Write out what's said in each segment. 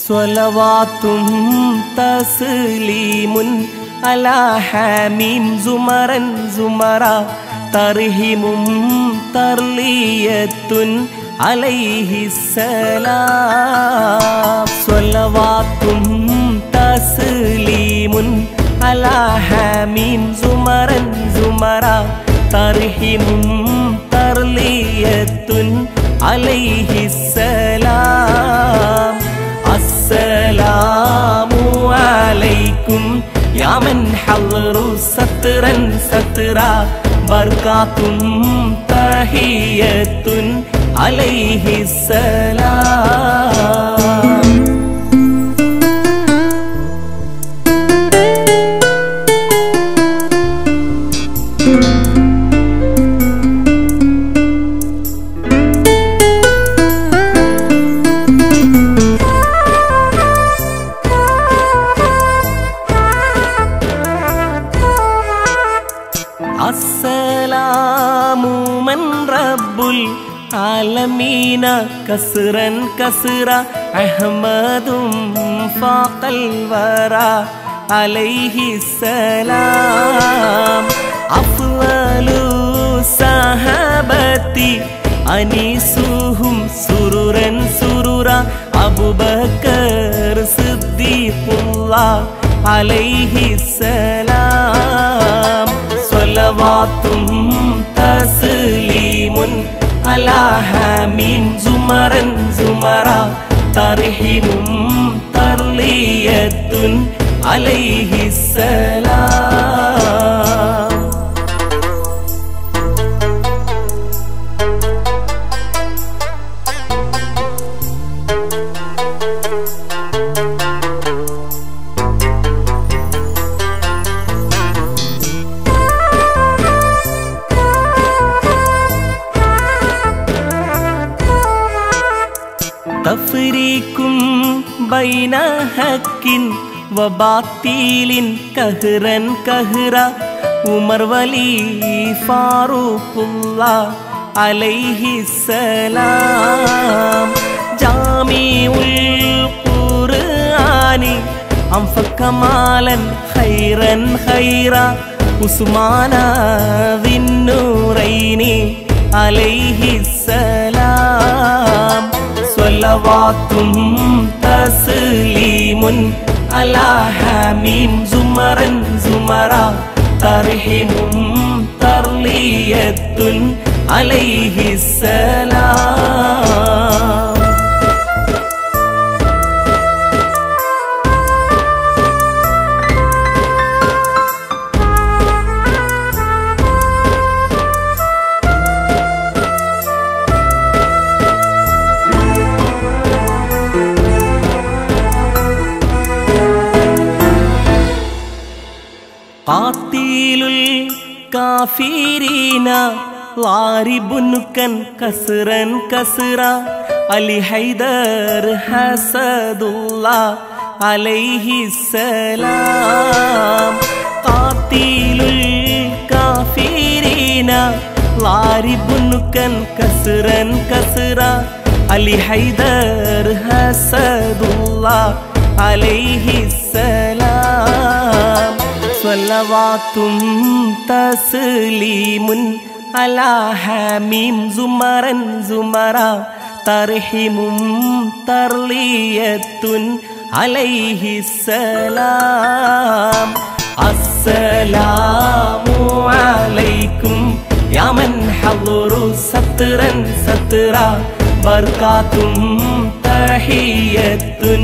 സ്വലവാത്തും തസ്ലീമുൻ അലാ ഹാമീം സുമറൻ സുമറ തർഹിമും തർലിയത്തുൻ അലൈഹിസ്സലാം സ്വലവാത്തും തസ്ലീമുൻ അലാ ഹാമീം സുമറൻ സുമറ തർഹിമും തർലിയത്തുൻ അലൈഹിസ്സലാം അസ്സലാമു അലൈക്കും യാ മൻ ഹളറു സത്റൻ സത്റ ബർകാത്തും തഹിയത്തുൻ അലൈഹിസ്സലാം അസ്സലാമു മൻ റബ്ബുൽ ആലമീന കസ്റൻ കസ്റ അഹ്മദും ഫാഖൽ വറ അലൈഹി സലാം അഫ്ളലു സഹബത്തി അനീസുഹും സുറുരൻ സുറുറ അബൂബക്കർ സിദ്ദീഖുള്ള അലൈഹി സലാം സ്വലവാത്തും തസ്ലീമുൻ അലാ ഹാമീം സുമറൻ സുമറ തർഹിമും തർലിയത്തുൻ അലൈഹിസ്സലാം തഫ്രീക്കും ബൈന ഹക്കിൻ വബാത്തീലിൻ കഹ്റൻ കഹ്റ ഉമർ വലി ഫാറൂഖുള്ള അലൈഹിസ്സലാം ജാമിഉൽ ഖുർആനി അംഫക്കമാലൻ ഖൈറൻ ഖൈറ ഉസ്മാന ദിന്നൂറൈനി അലൈഹിസ്സലാം സ്വലവാത്തും തസ്ലീമുൻ അലാ ഹാമീം സുമറൻ സുമറ തർഹിമും തർലിയത്തുൻ അലൈഹിസ്സലാം قاتل الكافرين ضارب كن كسرا كسرا علي حيدر حسد الله عليه السلام قاتل الكافرين ضارب كن كسرا كسرا علي حيدر حسد الله عليه السلام സ്വലവാത്തും തസ്ലീമുൻ അലാ ഹാമീം സുമറൻ സുമറ തർഹിമും തർലിയത്തുൻ അലൈഹിസ്സലാം അസ്സലാമു അലൈക്കും യാ മൻ ഹളറു സത്റൻ സത്റ ബർകാത്തും തഹിയത്തുൻ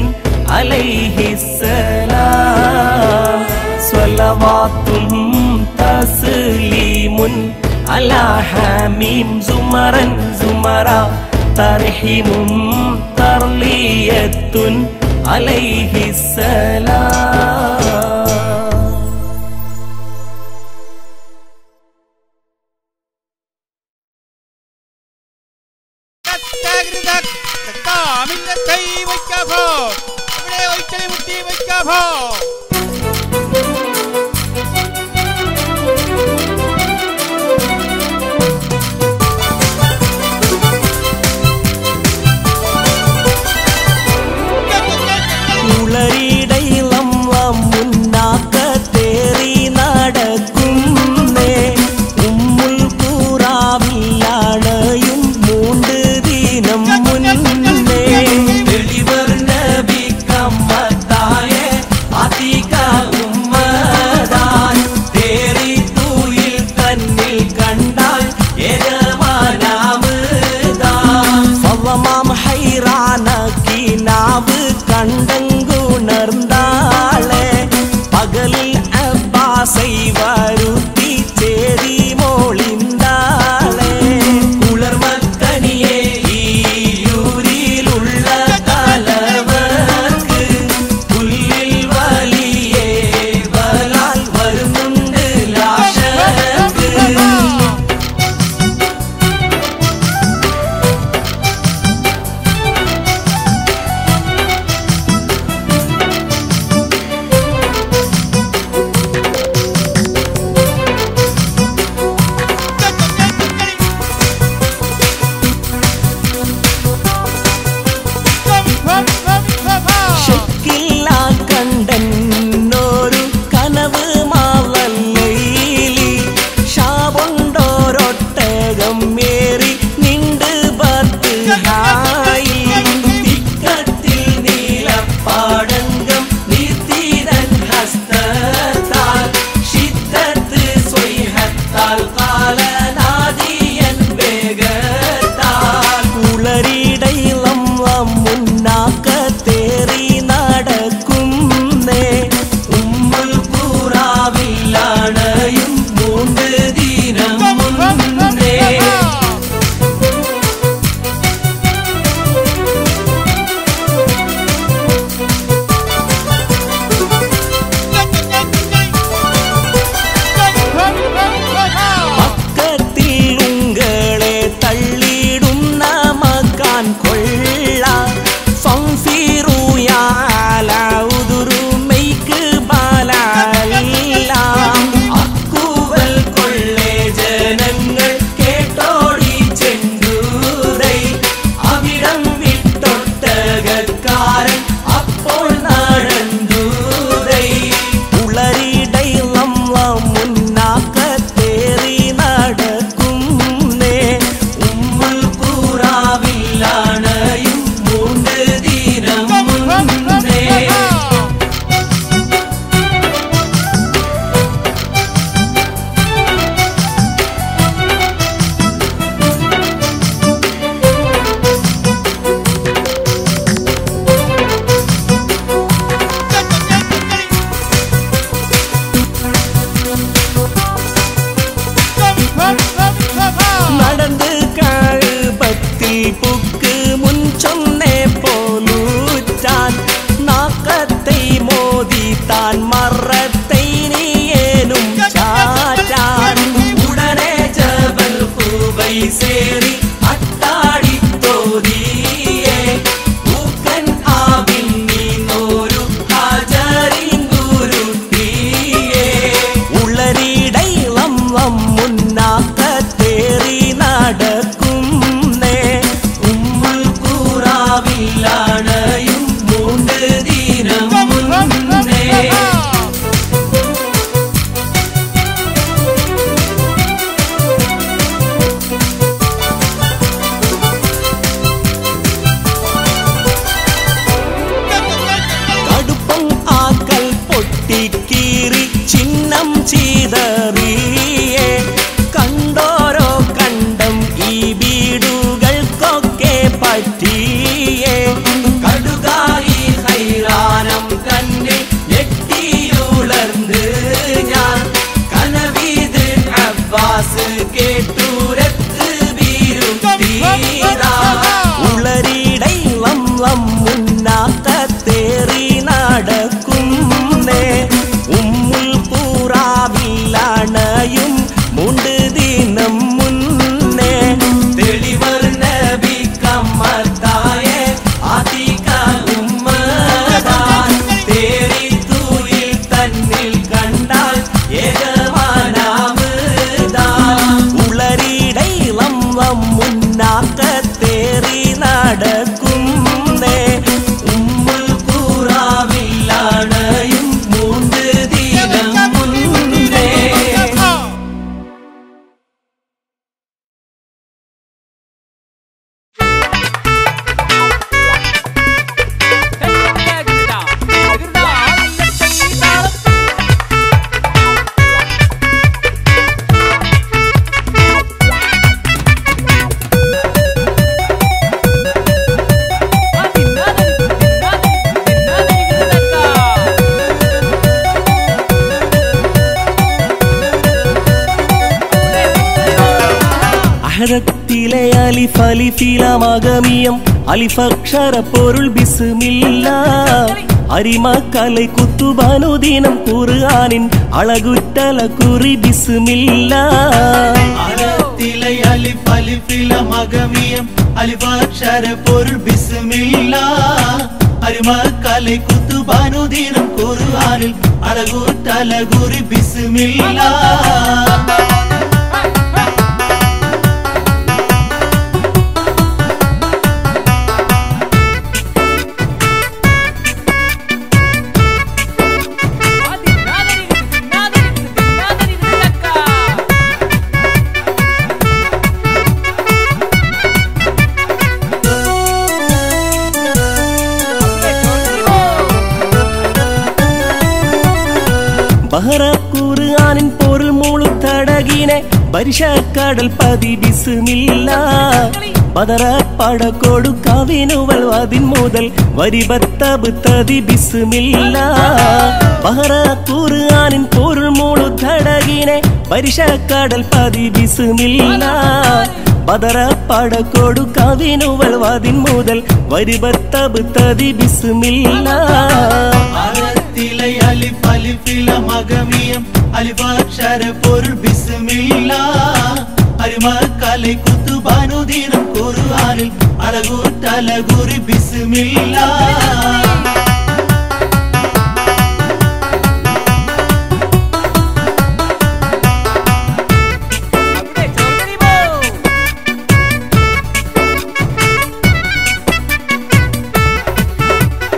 അലൈഹിസ്സലാം സ്വലവാത്തും തസ്ലീമുൻ അലാ ഹാമീം സുമറൻ സുമറ തർഹിമും തർലിയത്തുൻ അലൈഹിസ്സലാം കൈ വയ്ക്കാഭോ ഇവിടെ ഒരിക്കലും മുട്ടി വയ്ക്കാഭോ താരൻ അപ്പോൾ നടന്തൂരൈ ഉളരിടയിളം മുന്നാക്കത്തേറി നടക്കും നേ ഉമ്മുൽ കൂറാവില്ലാണയും മൂന്ന് ദിനം മുന്നേ നടந்து കഴുപത്തിൽ പുക്ക് മുൻ ചൊന്നേ പോലൂറ്റാൻ നാക്കത്തെ മോദി താൻ മറത്തെ നീയേനും ചാറ്റാൻ ഉടനെ ജബൽ ഹുബൈ സേറി അട്ടാടി തോതിയേ ഊക്കൻ ആവിൽ നീന്നോരു ഹാജറിങ്കുരുട്ടിയേ ഉള്ളരിടയിളം മുന്നാക്കത്തേറി നടക്കും നേ ഉമ്മുൽ കൂറാവില്ലാണയും മൂന്ന് ദിനം മുന്നേ കടുപ്പം ആക്കൽ പൊട്ടിക്കീറി ചിഹ്നം ചീതറിയേ കണ്ടോരോ കണ്ടം ഈ വീടുകൾക്കൊക്കെ പറ്റിയേ കടുകായി ഹൈറാനം കണ്ണിൽ ഞെട്ടിയുളർന്ന് ഞാൻ കനവീത് അബ്ബാസ് കേട്ടൂരത്ത് വീരും തീരാ ഉളരിടയിളം മുന്നാക്കത്തേറി നടക്കും നേ ഉമ്മുൽ കൂറാവില്ലാണയും മൂണ്ട് ദിനം മുന്നേ തെളിവർ നബി കമ്മത്തായ ആദിക ഉമ്മതാൻ തേരി തൂയിൽ തന്നിൽ കണ്ടാൽ ഏകമാനാമതാൻ ഉളരിടയിളം മുന്നാക്കത്തേറി നടക്കും നേ ഉമ്മുൽ കൂറാവില്ലാണയും മൂന്ന് ദിനം മുന്നേ അഹദത്തിലെ അലിഫ് അലിഫിലമകമിയം അലിഫക്ഷര പൊരുൾ ബിസ്മില്ല അരിമക്കலை കുത്തുബാനുദീനം ഖുർആനിൻ അളകുറ്റല കുറി ബിസ്മില്ല അറത്തിലെ അലിഫ് അലിഫില മകമിയം അലിഫാക്ഷര പൊരുൾ ബിസ്മില്ല അരിമക്കலை കുത്തുബാനുദീനം ഖുർആനിൽ അഴകൂറ്റലകുറി ബിസ്മില്ല ബഹറ ഖുർആനിൻ പൊരുൾ മുളുത്തടകിനെ പരിശക്കടൽ പതി ബിസ്മില്ല ബദറ പടക്കോടു കവിനുവൽ അതിൻ മുതൽ വരിബത്തബ് തതി ബിസ്മില്ല ബഹറ ഖുർആനിൻ പൊരുൾ മുളുത്തടകിനെ പരിശക്കടൽ പതി ബിസ്മില്ല ബദറ പടക്കോടു കവിനുവൽ അതിൻ മുതൽ വരിബത്തബ് തതി ബിസ്മില്ല അറത്തിലെ അലിഫ് അലിഫില മകമിയം അലിഫാക്ഷര പൊരുൾ ബിസ്മില്ല അരിമക്കலை കുത്തുബാനുദീനം ഖുർആനിൽ അഴകൂറ്റലകുറി ബിസ്മില്ല ചോദിച്ചിരിപ്പോ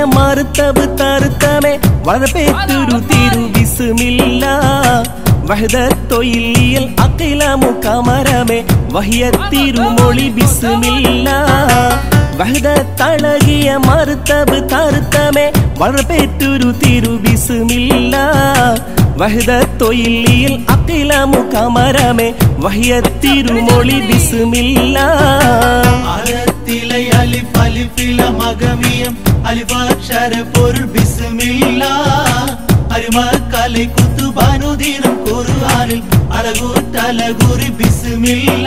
മറുത്തവ് തറുത്തമേ വളർപ്പേറ്റൊരു തിരു ബിസ്മില്ല വഹദത്തൊയിലിയൽ അഖിലമു കമരമേ വഹിയ തിരുമൊളി ബിസ്മില്ല വഹദത്തളകിയ മറുത്തവ് തറുത്തമേ വളർപ്പേറ്റൊരു തിരു ബിസ്മില്ല വഹദത്തൊയിലിയൽ അഖിലമു കമരമേ വഹിയ തിരുമൊളി ബിസ്മില്ല അറത്തിലെ അലിഫ് അലിഫില മകമിയം അലിഫാക്ഷര പൊരുൾ ബിസ്മില്ല അരുമക്കலை കുത്തുബാനുദീനം ഖുർആനിൽ അഴകൂറ്റലകുറി ബിസ്മില്ല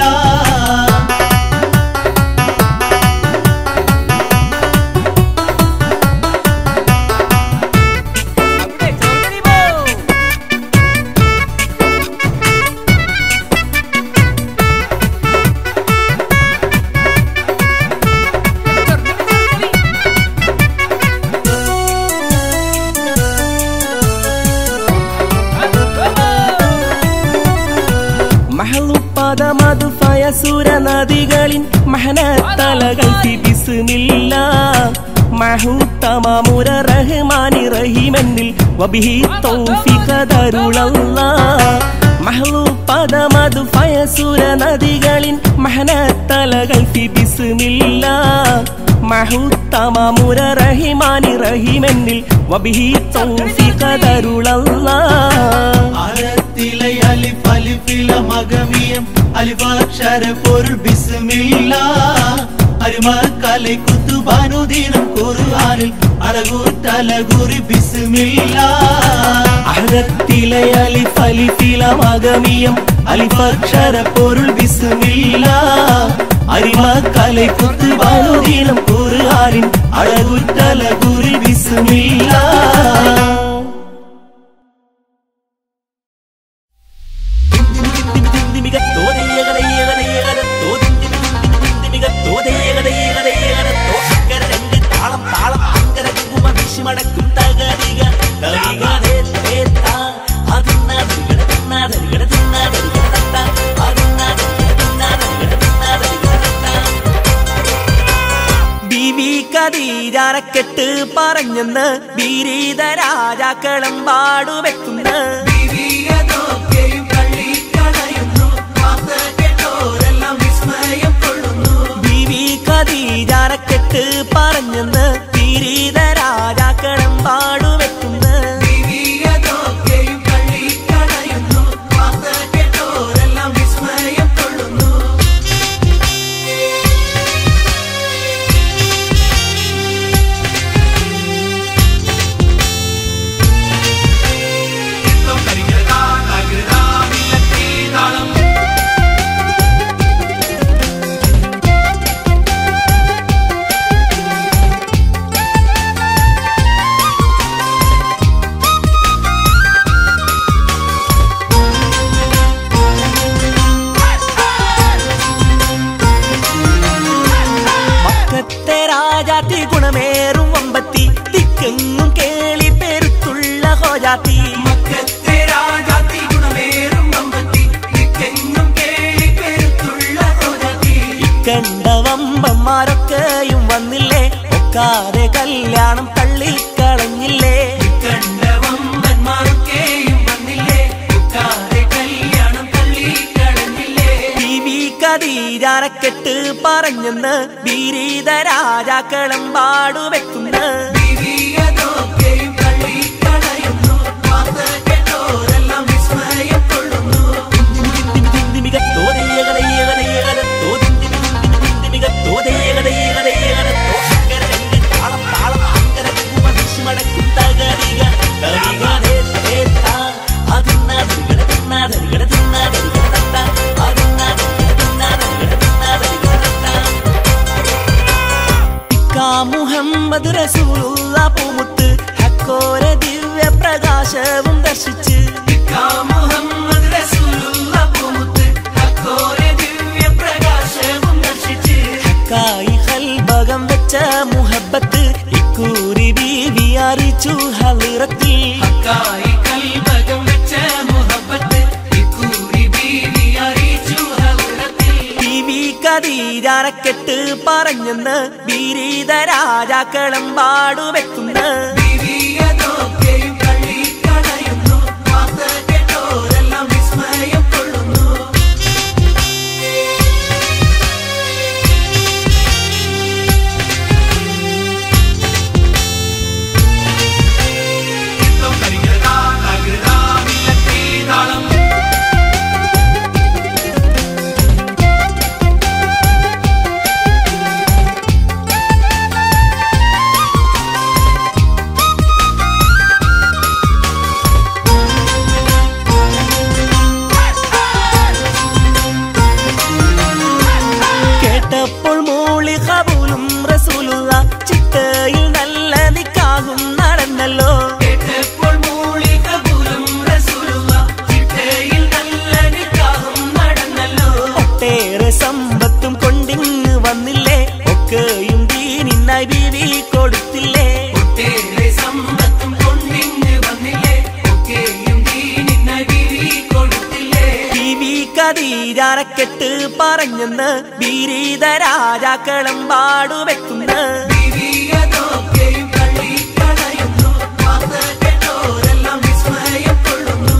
മഹളുപ്പദമതു ഫയസുര നദികളിൻ മഹനത്തലകൾ ബിസ്മില്ല മഹൂത്തമാമുര റഹ്മാനി റഹീമെന്നിൽ വബിഹി തൗഫിഖ ദരുളല്ല മഹളുപ്പദമതു ഫയസുര നദികളിൻ മഹനത്തലകൾ ബിസ്മില്ല മഹൂത്തമാമുര റഹിമാനി റഹീമെന്നിൽ വബിഹി തൗഫിഖ ദരുളല്ല അറത്തിലെ അലിഫ് അലിഫില മകമിയം അലിഫാക്ഷര പൊരുൾ ബിസ്മില്ല അരുമക്കலை കുത്തുബാനുദീനം ഖുർആനിൽ അഴകൂറ്റലകുറി ബിസ്മില്ല അഹദത്തിലെ അലിഫ് അലിഫില മകമിയം അലിഫക്ഷര പൊരുൾ ബിസ്മില്ല അരിമക്കலை കുത്ത് ബാലുദീനം ഖുർആനിൻ അഴകുറ്റല കുറി ബിസ്മില്ല മടക്കും തകരിക തരിക ദേ ദേ താ അതിന്ന തരികട തിന്ന തരികട തിന്ന തരികട തത്ത അതിന്ന തരികട തിന്ന തരികട തിന്ന തരികട തത്ത ബീവി കതീജാരക്കെട്ട് പറഞ്ഞെന്ന് ബീരീത രാജാക്കളം പാടുവെക്കുന്ന ബീവി കതീജാരക്കെട്ട് പറഞ്ഞെന്ന് ബീരീത രാജാക്കളം പാടുവെക്കുന്ന മക്കത്തെ രാജാത്തി ഗുണമേറും വമ്പത്തി തിക്കെങ്ങും കേളി പെരുത്തുള്ള ഹോജാത്തി മക്കത്തെ രാജാത്തി ഗുണമേറും അമ്പത്തി ദിക്കെങ്ങും കേളി പെരുത്തുള്ള ഹോജാത്തി കണ്ട വമ്പന്മാരൊക്കെയും വന്നില്ലേ ഒക്കാതെ കല്യാണം തള്ളിക്കളഞ്ഞില്ലേ കണ്ട വമ്പന്മാരൊക്കെയും വന്നില്ലേ ഉക്കാതെ കല്യാണം തള്ളിക്കളഞ്ഞില്ലേ ബീവി കതീജാരക്കെട്ട് പറഞ്ഞെന്ന് ബീരീത രാജാക്കളം പാടുവെക്കുന്ന ദിവ്യതൊക്കെയും തള്ളിക്കളയുന്നു വാർത്ത കേട്ടോരെല്ലാം വിസ്മയം കൊള്ളുന്നു മുഹമ്മദ് റസൂലുള്ള പൂമുത്ത് ഹക്കോര ദിവ്യ പ്രകാശവും ദർശിച്ച് ഇക്കാ മുഹമ്മദ് റസൂലുള്ള പൂമുത്ത് ഹക്കോരെ ദിവ്യപ്രകാശവും ദർശിച്ച് കായി ഹൽബകം വെച്ച മുഹബത്ത് ഇക്കൂരി ബീവി അറിയിച്ചു ഹലിറത്തിൽ ഹക്കായി കൽബകം വെച്ച മുഹബത്ത് ഇക്കൂരി ബീവി അറിയിച്ചു ഹൗറത്തിൽ ബീവി കതീജാരക്കെട്ട് പറഞ്ഞെന്ന് ബിരീത രാജാക്കളം പാടുവെക്കുന്ന ദിവ്യതൊക്കെയും തള്ളിക്കളയുന്നു. വാർത്ത കേട്ടോരെല്ലാം വിസ്മയം കൊള്ളുന്നു. യുദ്ധം കരികൃതാ, തകൃതാ, വില്ലത്തി താളം. കേട്ടപ്പോൾ മൂളി കബൂലും റസൂലുള്ള ചിട്ടയിൽ നല്ല നിക്കാകും നടന്നല്ലോ കേട്ടപ്പോൾ മൂളിക പോലും റസൂലുള്ള ചിട്ടയിൽ നല്ല നിക്കാഹും നടന്നല്ലോ ഒട്ടേറെ സമ്പത്തും കൊണ്ടിങ് വന്നില്ലേ ഒക്കെയും ദീനിന്നായി ബീവി കൊടുത്തില്ലേ ഒട്ടേറെ സമ്പത്തും കൊണ്ടിങ്ങ് വന്നില്ലേ ഒക്കെയും ദീനിനായി വിരി കൊടുത്തില്ലേ ബീവി കതീരാരക്കെട്ട് പറഞ്ഞെന്ന് ബീരീത രാജാക്കളം പാടുവെക്കുന്ന ദിവ്യതൊക്കെയും തള്ളിക്കളയുന്നു. വാർത്ത കേട്ടോരെല്ലാം വിസ്മയം കൊള്ളുന്നു.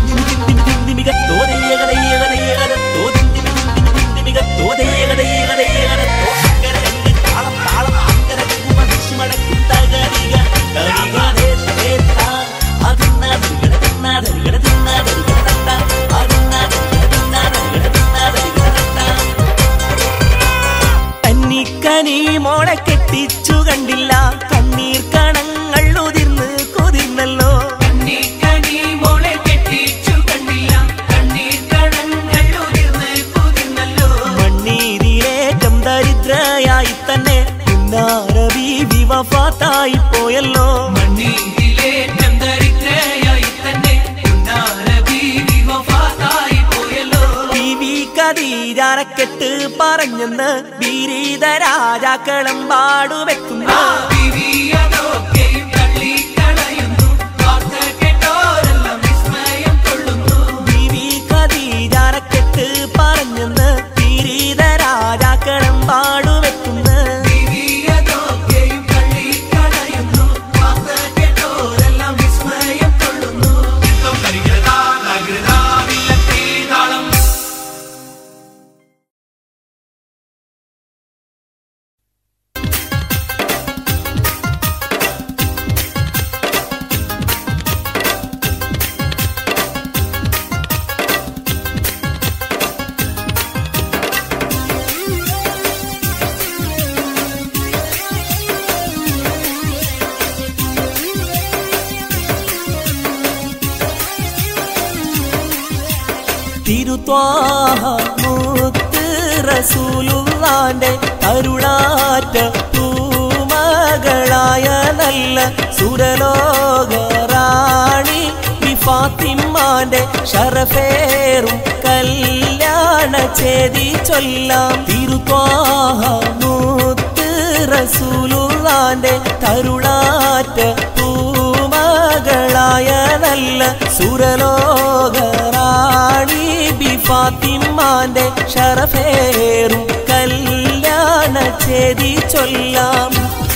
കന്നിക്കനി മോളെ കെട്ടിച്ചു കണ്ടില്ല കണ്ണീർ കണങ്ങൾ ഉതിർന്ന് കുതിർന്നല്ലോ കണ്ണിക്കണി മോളെ കെട്ടിച്ചു കണ്ടില്ല. കണ്ണീർ കണങ്ങൾ ഉതിർന്ന് കുതിർന്നല്ലോ. മണ്ണീരിലേറ്റം ദരിദ്രയായി തന്നെ ഉന്നാരവി വിവഫാത്തായി പോയല്ലോ മണ്ണീരിലേറ്റം ദരിദ്രയായി തന്നെ ഉന്നാര ബീവി വഫാത്തായി പോയല്ലോ. ബീവി കതീരാരക്കെട്ട് പറഞ്ഞെന്ന് ബീരീത രാജാക്കളം പാടുവെക്കുന്ന ദിവ്യതൊക്കെയും തള്ളിക്കളയുന്നു. വാർത്ത കേട്ടോരെല്ലാം വിസ്മയം കൊള്ളുന്നു. ബീവി കതീരാരക്കെട്ട് പറഞ്ഞെന്ന് ബീരീത രാജാക്കളം പാടുവെക്കുന്ന ദിവ്യതൊക്കെയും തള്ളിക്കളയുന്നു. വാർത്ത കേട്ടോരെല്ലാം വിസ്മയം കൊള്ളുന്നു. യുദ്ധം കരികൃതാ, തകൃതാ, വില്ലത്തി താളം. തിരുത്വാഹ മുത്ത് റസൂലുള്ളാന്റെ കരുളാറ്റ പൂമകളായ നല്ല സുരലോക റാണി ഫാത്തിമാന്റെ ഷറഫേറും കല്യാണ ചേതി ചൊല്ലാം തിരുത്വാഹ മുത്ത് റസൂലുള്ളാന്റെ കരുളാറ്റ പൂമകളായ നല്ല സുരലോക റാണി ബി ഫാത്തിമാന്റെ ഷറഫേറും കല്യാണ ചേതി ചൊല്ലാം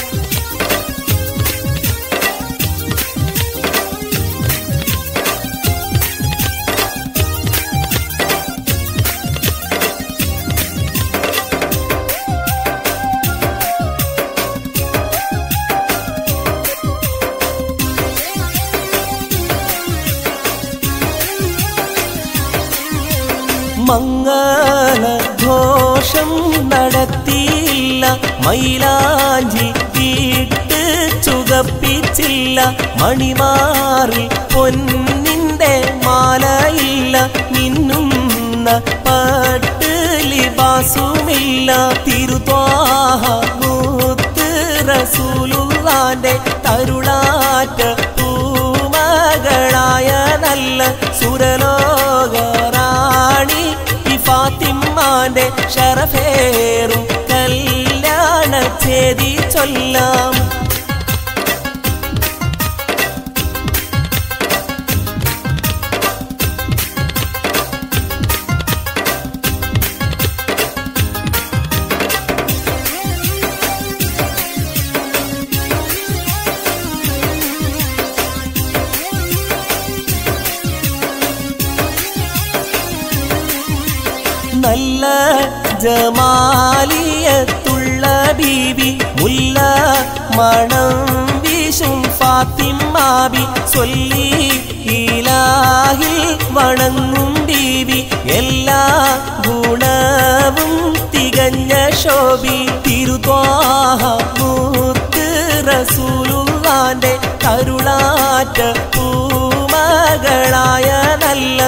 മംഗളഘോഷം നടത്തിയില്ല മൈലാഞ്ചി വീട്ട് ചുകപ്പിച്ചില്ല മണിമാറിൽ പൊന്നിന്റെ മാലയില്ല മിന്നുന്ന പട്ട് ലിബാസുമില്ല തിരുത്വാഹ മൂത്ത് റസൂലുള്ളാന്റെ തരുളാറ്റ പൂമകളായ നല്ല സുരലോക റാണി ഈ ഫാത്തിമാന്റെ ഷറഫേറും കല്യാണ ചേതി ചൊല്ലാം നല്ല ജമാലിയത്തുള്ള ബീവി മുല്ല മണം വീശും ഫാത്തിമാബി ചൊല്ലി ഇലാഹിൽ വണങ്ങും ബീവി എല്ലാ ഗുണവും തികഞ്ഞ ശോഭി തിരുത്വാഹ മൂത്ത് റസൂലുള്ളാന്റെ കരുളാറ്റ പൂമകളായ നല്ല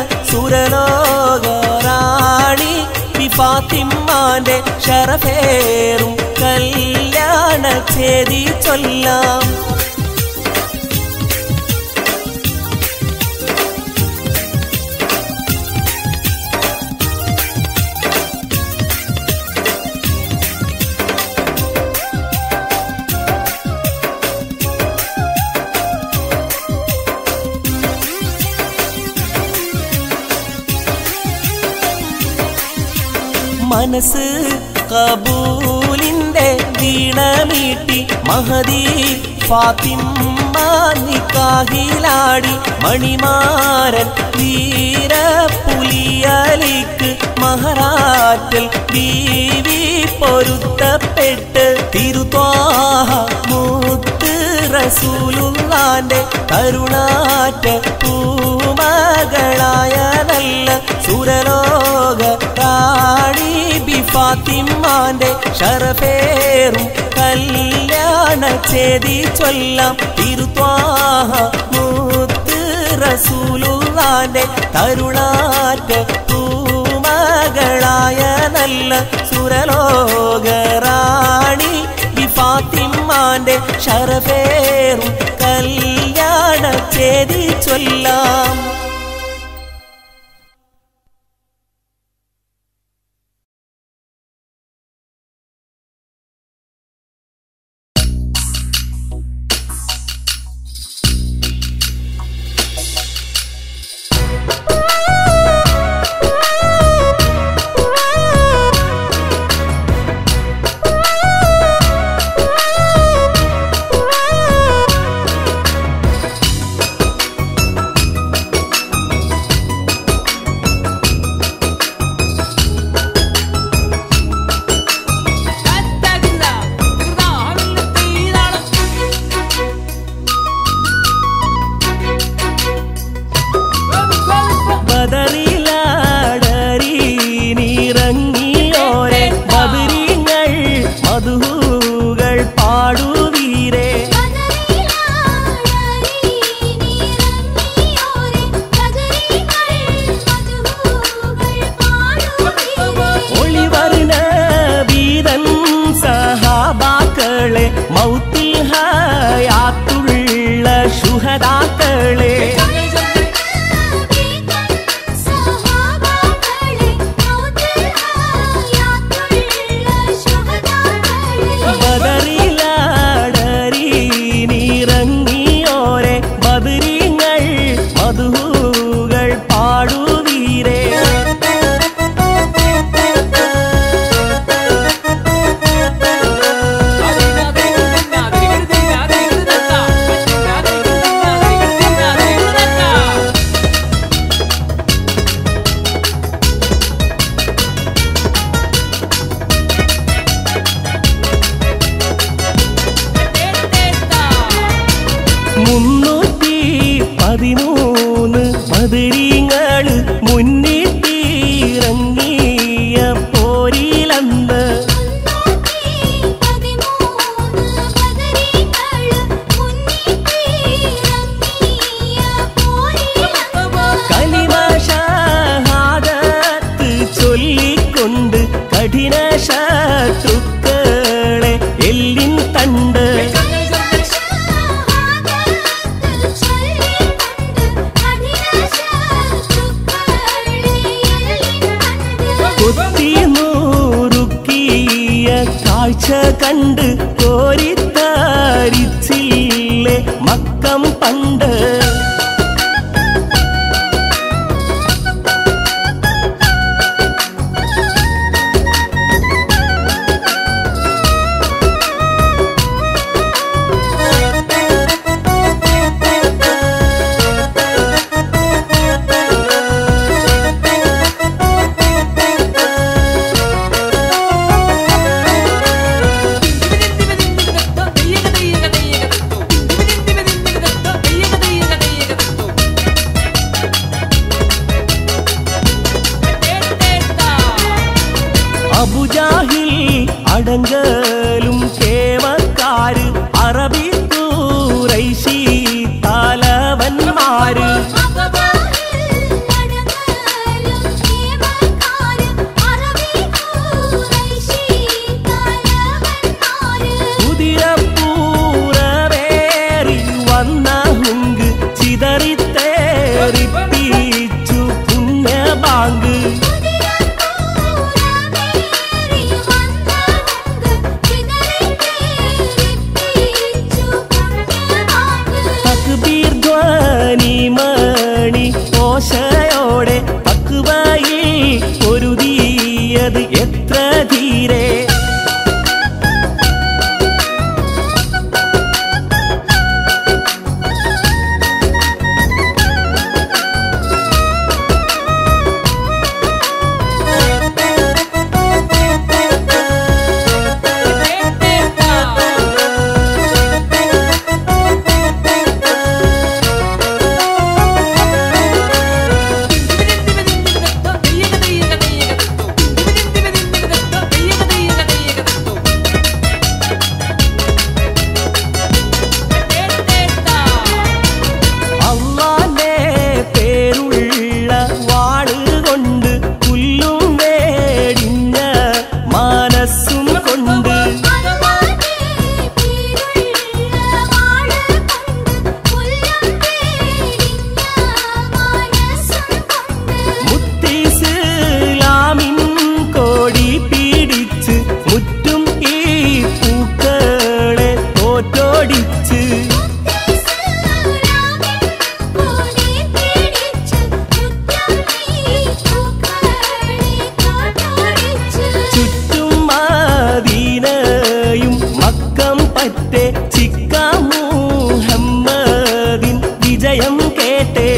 സുരലോകറാണി ഫാത്തിമാന്റെ ഷറഫേറും കല്യാണ ചേരി ചൊല്ലാം മനസ്സ് കബൂലിന്റെ വീണമീട്ടി മഹദി ഫാത്തിമ്മ നിക്കാഹിലാടി മണിമാരൻ വീരപുലിയലിക്ക് മഹാരാറ്റൽ ബീവി പൊരുത്തപ്പെട്ട് തിരുത്വാഹ മൂത്ത് റസൂലുള്ളാന്റെ കരുണാറ്റ പൂമകളായ നല്ല സുരലോക റാണി ബി ഫാത്തിമാന്റെ ഷറഫേറും കല്യാണ ചേതി ചൊല്ലാം തിരുത്വാഹ മൂത്ത് റസൂലുള്ളാന്റെ കരുണാറ്റ പൂമകളായ നല്ല സുരലോക റാണി ബി ഫാത്തിമാന്റെ ഷറഫേറും കല്യാണ ചേതി ചൊല്ലാം ബദറിലാടറി നീറങ്ങിയോരെ ബദരിങ്ങൾ മധുകൾ പാടുവീരേ ഒളിവർണ വീരൻ സഹാബാക്കളെ മൗത്തിൽ ഹയാത്തുള്ള ശുഹദാക്കളെ ബദറിലാടറി നീറങ്ങിയോരെ ബദരിങ്ങൾ മധുകൾ പാടുവീരേ മുന്നൂറ്റി പതിമൂന്ന് മതിരിങ്ങള് മുന്നിട്ടിറങ്ങിയ പോരിലന്ന് കലിമ ഷഹാദത്ത് ചൊല്ലിക്കൊണ്ട് കഠിന ശത്രുക്കളെ എല്ലിൻ തണ്ട് കുത്തി നൂറുക്കിയ കാഴ്ച കണ്ട് കോരിത്താരിച്ചില്ലേ മക്കം പണ്ട് അടങ്കലും കേമക്കാര് അറബി കൂറൈശി തലവന്മാര് കുതിരപ്പൂറവേറി വന്ന ഹുങ്ക് ചിതറിത്തേറിപ്പിച്ചു പുണ്യബാങ്ക് തക്ബീർ ധ്വനി മണി ഓശയോടെ പക്വയിൽ പൊരുതിയത് എത്ര ധീരെ അള്ളാന്റെ പേരുള്ള വാള് കൊണ്ട് പുല്ലും വേടിഞ്ഞ മനസ്സും കൊണ്ട് മുത്തിസ്ലാമിൻ കോടി പിടിച്ച് മുറ്റും ഈ പൂക്കളെ തോറ്റോടിച്ച് ചുറ്റും മദീനയും മക്കം പറ്റേ ചിക്ക മുഹമ്മദിൻ വിജയം കേട്ടേ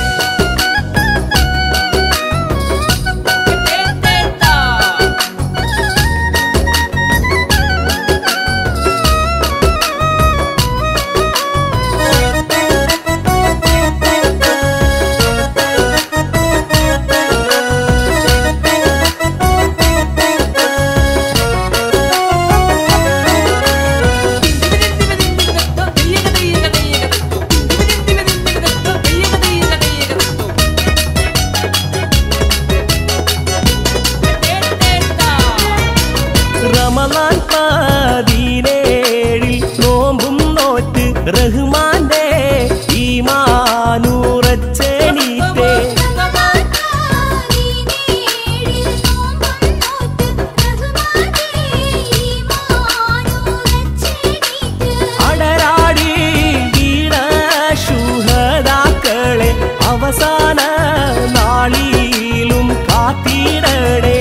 റമലാൻ പതിനേഴിൽ നോമ്പും നോറ്റ് റഹ്മാന്റെ ഈമാനൂറച്ചെണീറ്റേ അടരാടി വീണ ശുഹദാക്കളെ അവസാന നാളിലും കാത്തിടണേ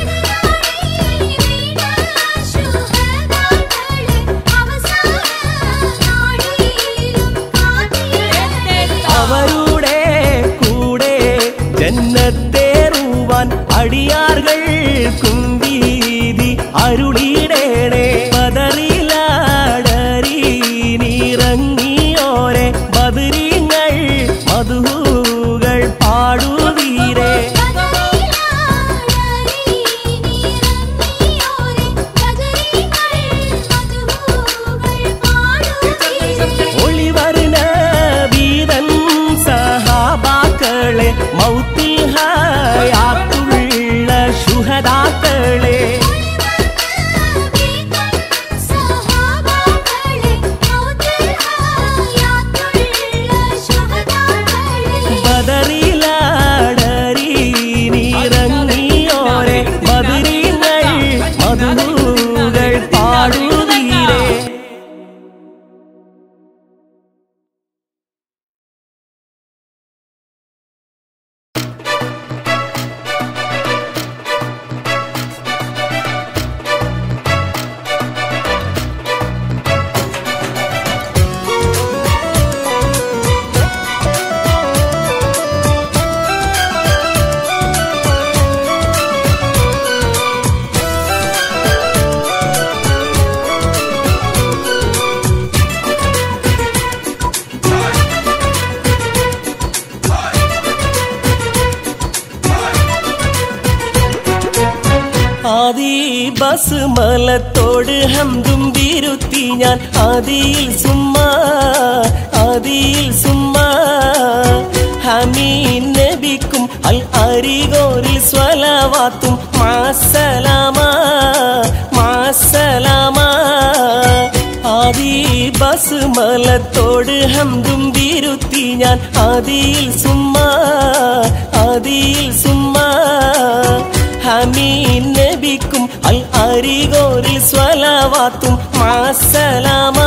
അവരുടെ കൂടെ ജന്നത്തേറുവാൻ അടിയാർകൾക്കും വീതി അരുളിടേണേ പതറിലാടറി നിറങ്ങിയോരെ ബദരീങ്ങൾ മധുകൾ പാടുവീരേ ഒളിവർണ വീതൻ ആദി ബസ് മലത്തോട് ഹംദും ബിരുത്തി ഞാൻ ആദിയിൽ സുമ്മ ആദിയിൽ സുമ്മ ഹമീൻ നബിക്കും അൽ അരികോരിൽ സ്വലവാത്തും മാസലാമ മാസലാമ ആദി ബസ് മലത്തോട് ഹംദും ബിരുത്തി ഞാൻ ആദിയിൽ സുമ്മ ആദിയിൽ സുമ്മ ഹമീൻ നബിക്കും അൽ അരികോരിൽ സ്വലവാത്തും മാസലാമ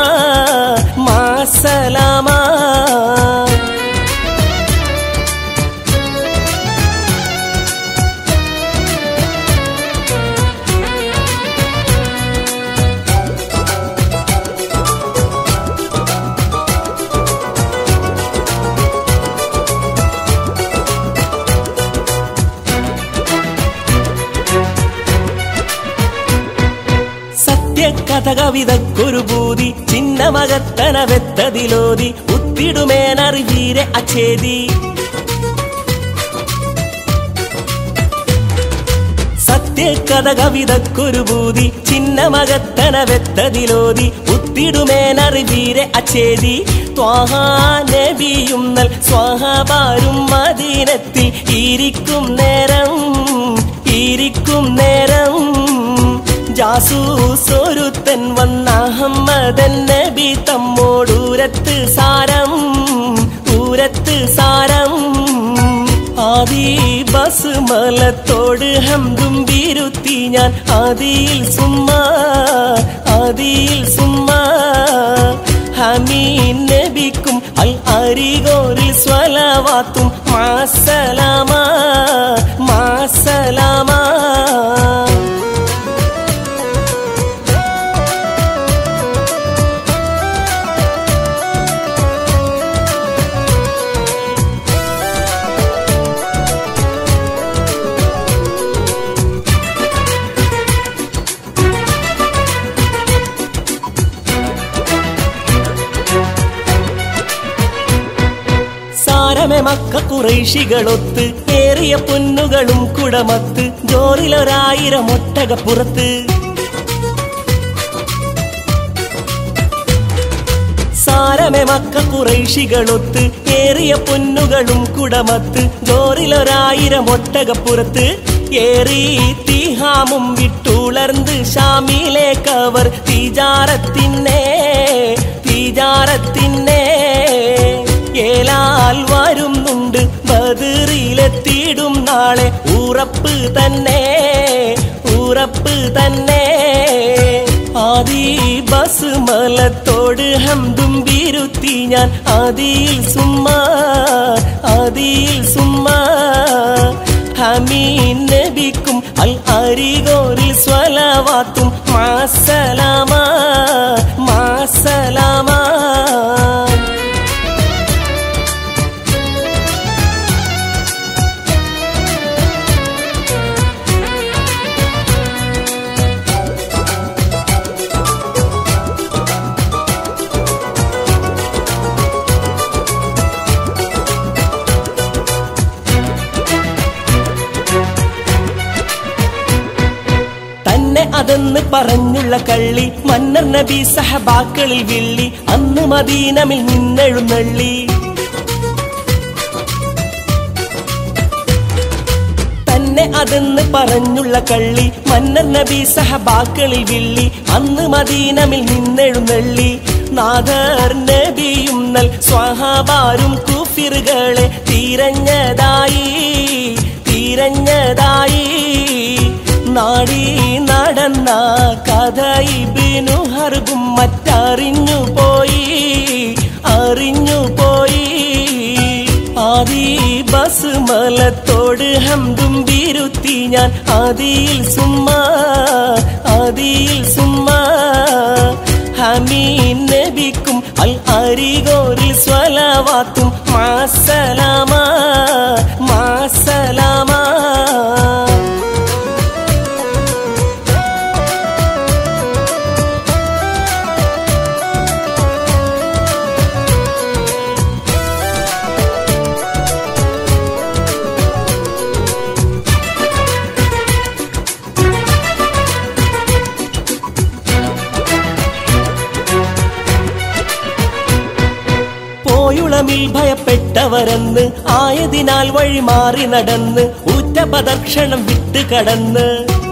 മാസലാമ സത്യകഥ കവിതക്കൊരു ഭൂതി ചിന്നമകത്തന വെത്തതിലോതി ഉത്തിടുമേനറിവീരെ അച്ഛേദി സത്യകഥ കവിതക്കൊരു ഭൂതി ചിന്നമകത്തന വെത്തതിലോതി ഉത്തിടുമേനറിവീരെ അച്ഛേദി ത്വാഹാനബിയും നൽ സ്വാഹബാരും മദീനത്തിൽ ഇരിക്കും നേരം ഇരിക്കും നേരം ജാസൂസൊരുത്തൻ വന്ന അഹമ്മദൻ നബി തമ്മോടൂരത്ത് സാരം ഊരത്ത് സാരം ആദി ബസ് മലത്തോട് ഹംദും ബിരുത്തി ഞാൻ ആദിയിൽ സുമ്മ ആദിയിൽ സുമ്മ ഹമീൻ നബിക്കും അൽ അരികോരിൽ സ്വലവാത്തും മാസലാമ മാസലാമ സാരമെ മക്ക കുറേശികളൊത്ത് ഏറിയ പൊന്നുകളും കുടമത്ത് ജോറിലൊരായിരം ഒട്ടകപ്പുറത്ത് സാരമെ മക്ക കുറേശികളൊത്ത് ഏറിയ പൊന്നുകളും കുടമത്ത് ജോറിലൊരായിരം ഒട്ടകപ്പുറത്ത് ഏറി തിഹാമും വിട്ടുളർന്ന് ഷാമിലേക്കവർ തീജാറത്തിന്നെ തീജാറത്തിന്നെ ഏലാൽ വരുന്നുണ്ട് ബദിറിലെത്തിയിടും നാളെ ഉറപ്പ് തന്നെ ഉറപ്പ് തന്നെ ആദി ബസ് മലത്തോട് ഹംദും ബിരുത്തി ഞാൻ ആദിയിൽ സുമ്മ ആദിയിൽ സുമ്മ ഹമീൻ നബിക്കും അൽ അരികോരിൽ സ്വലവാത്തും മാസലാമ മാസലാമ തന്നെ അതെന്ന് പറഞ്ഞുള്ള കള്ളി മന്നർ നബി സഹബാക്കളിൽ വിള്ളി അന്ന് മദീനമിൽ നിന്നെഴുന്നള്ളി തന്നെ അതെന്ന് പറഞ്ഞുള്ള കള്ളി മന്നർ നബി സഹബാക്കളിൽ വിള്ളി അന്ന് മദീനമിൽ നിന്നെഴുന്നള്ളി നാദർ നബിയും നൽ സ്വഹാബാരും കുഫിറുകളെ തിരഞ്ഞതായി തിരഞ്ഞതായി നാടി നടന്ന കഥ ഇബിനു ഹർബും മറ്ററിഞ്ഞു പോയി അറിഞ്ഞു പോയി ആദി ബസ് മലത്തോട് ഹംദും ബിരുത്തി ഞാൻ ആദിയിൽ സുമ്മ ആദിയിൽ സുമ്മ ഹമീൻ നബിക്കും അൽ അരികോരിൽ സ്വലവാത്തും മാസലാമ മാസലാമ പോയുളമിൽ ഭയപ്പെട്ടവരെന്ന് ആയതിനാൽ വഴി മാറി നടന്ന് ഉറ്റ പദർക്ഷണം വിട്ട് കടന്ന്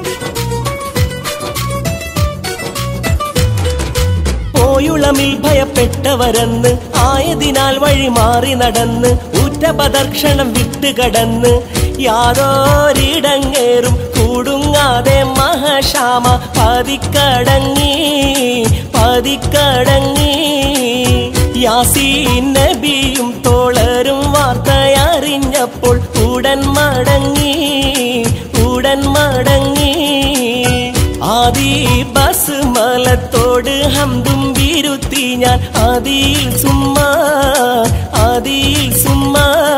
പോയുളമിൽ ഭയപ്പെട്ടവരെന്ന് ആയതിനാൽ വഴി മാറി നടന്ന് ഉറ്റ പദർക്ഷണം വിട്ട് കടന്ന് യാതൊരിടങ്ങേറും കൂടുങ്ങാതെ മഹശാമ പതിക്കടങ്ങി പതിക്കടങ്ങി യാസീൻ നബിയും തോളരും വാർത്തയറിഞ്ഞപ്പോൾ ഉടൻ മടങ്ങി ഉടൻ മടങ്ങി ആദി ബസ് മലത്തോട് ഹംദും വിരുത്തി ഞാൻ അതിൽ സുമ്മ അതിൽ സുമ്മ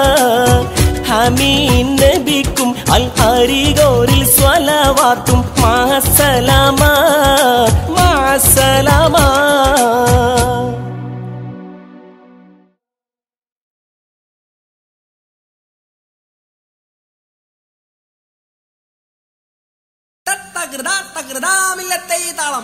ഹമീൻ നബിക്കും അൽ അരികോരിൽ സ്വലവാത്തും മാസലാമ മാസലാമ തകൃതാ തകൃതാമില്ലത്തെ ഈ താളം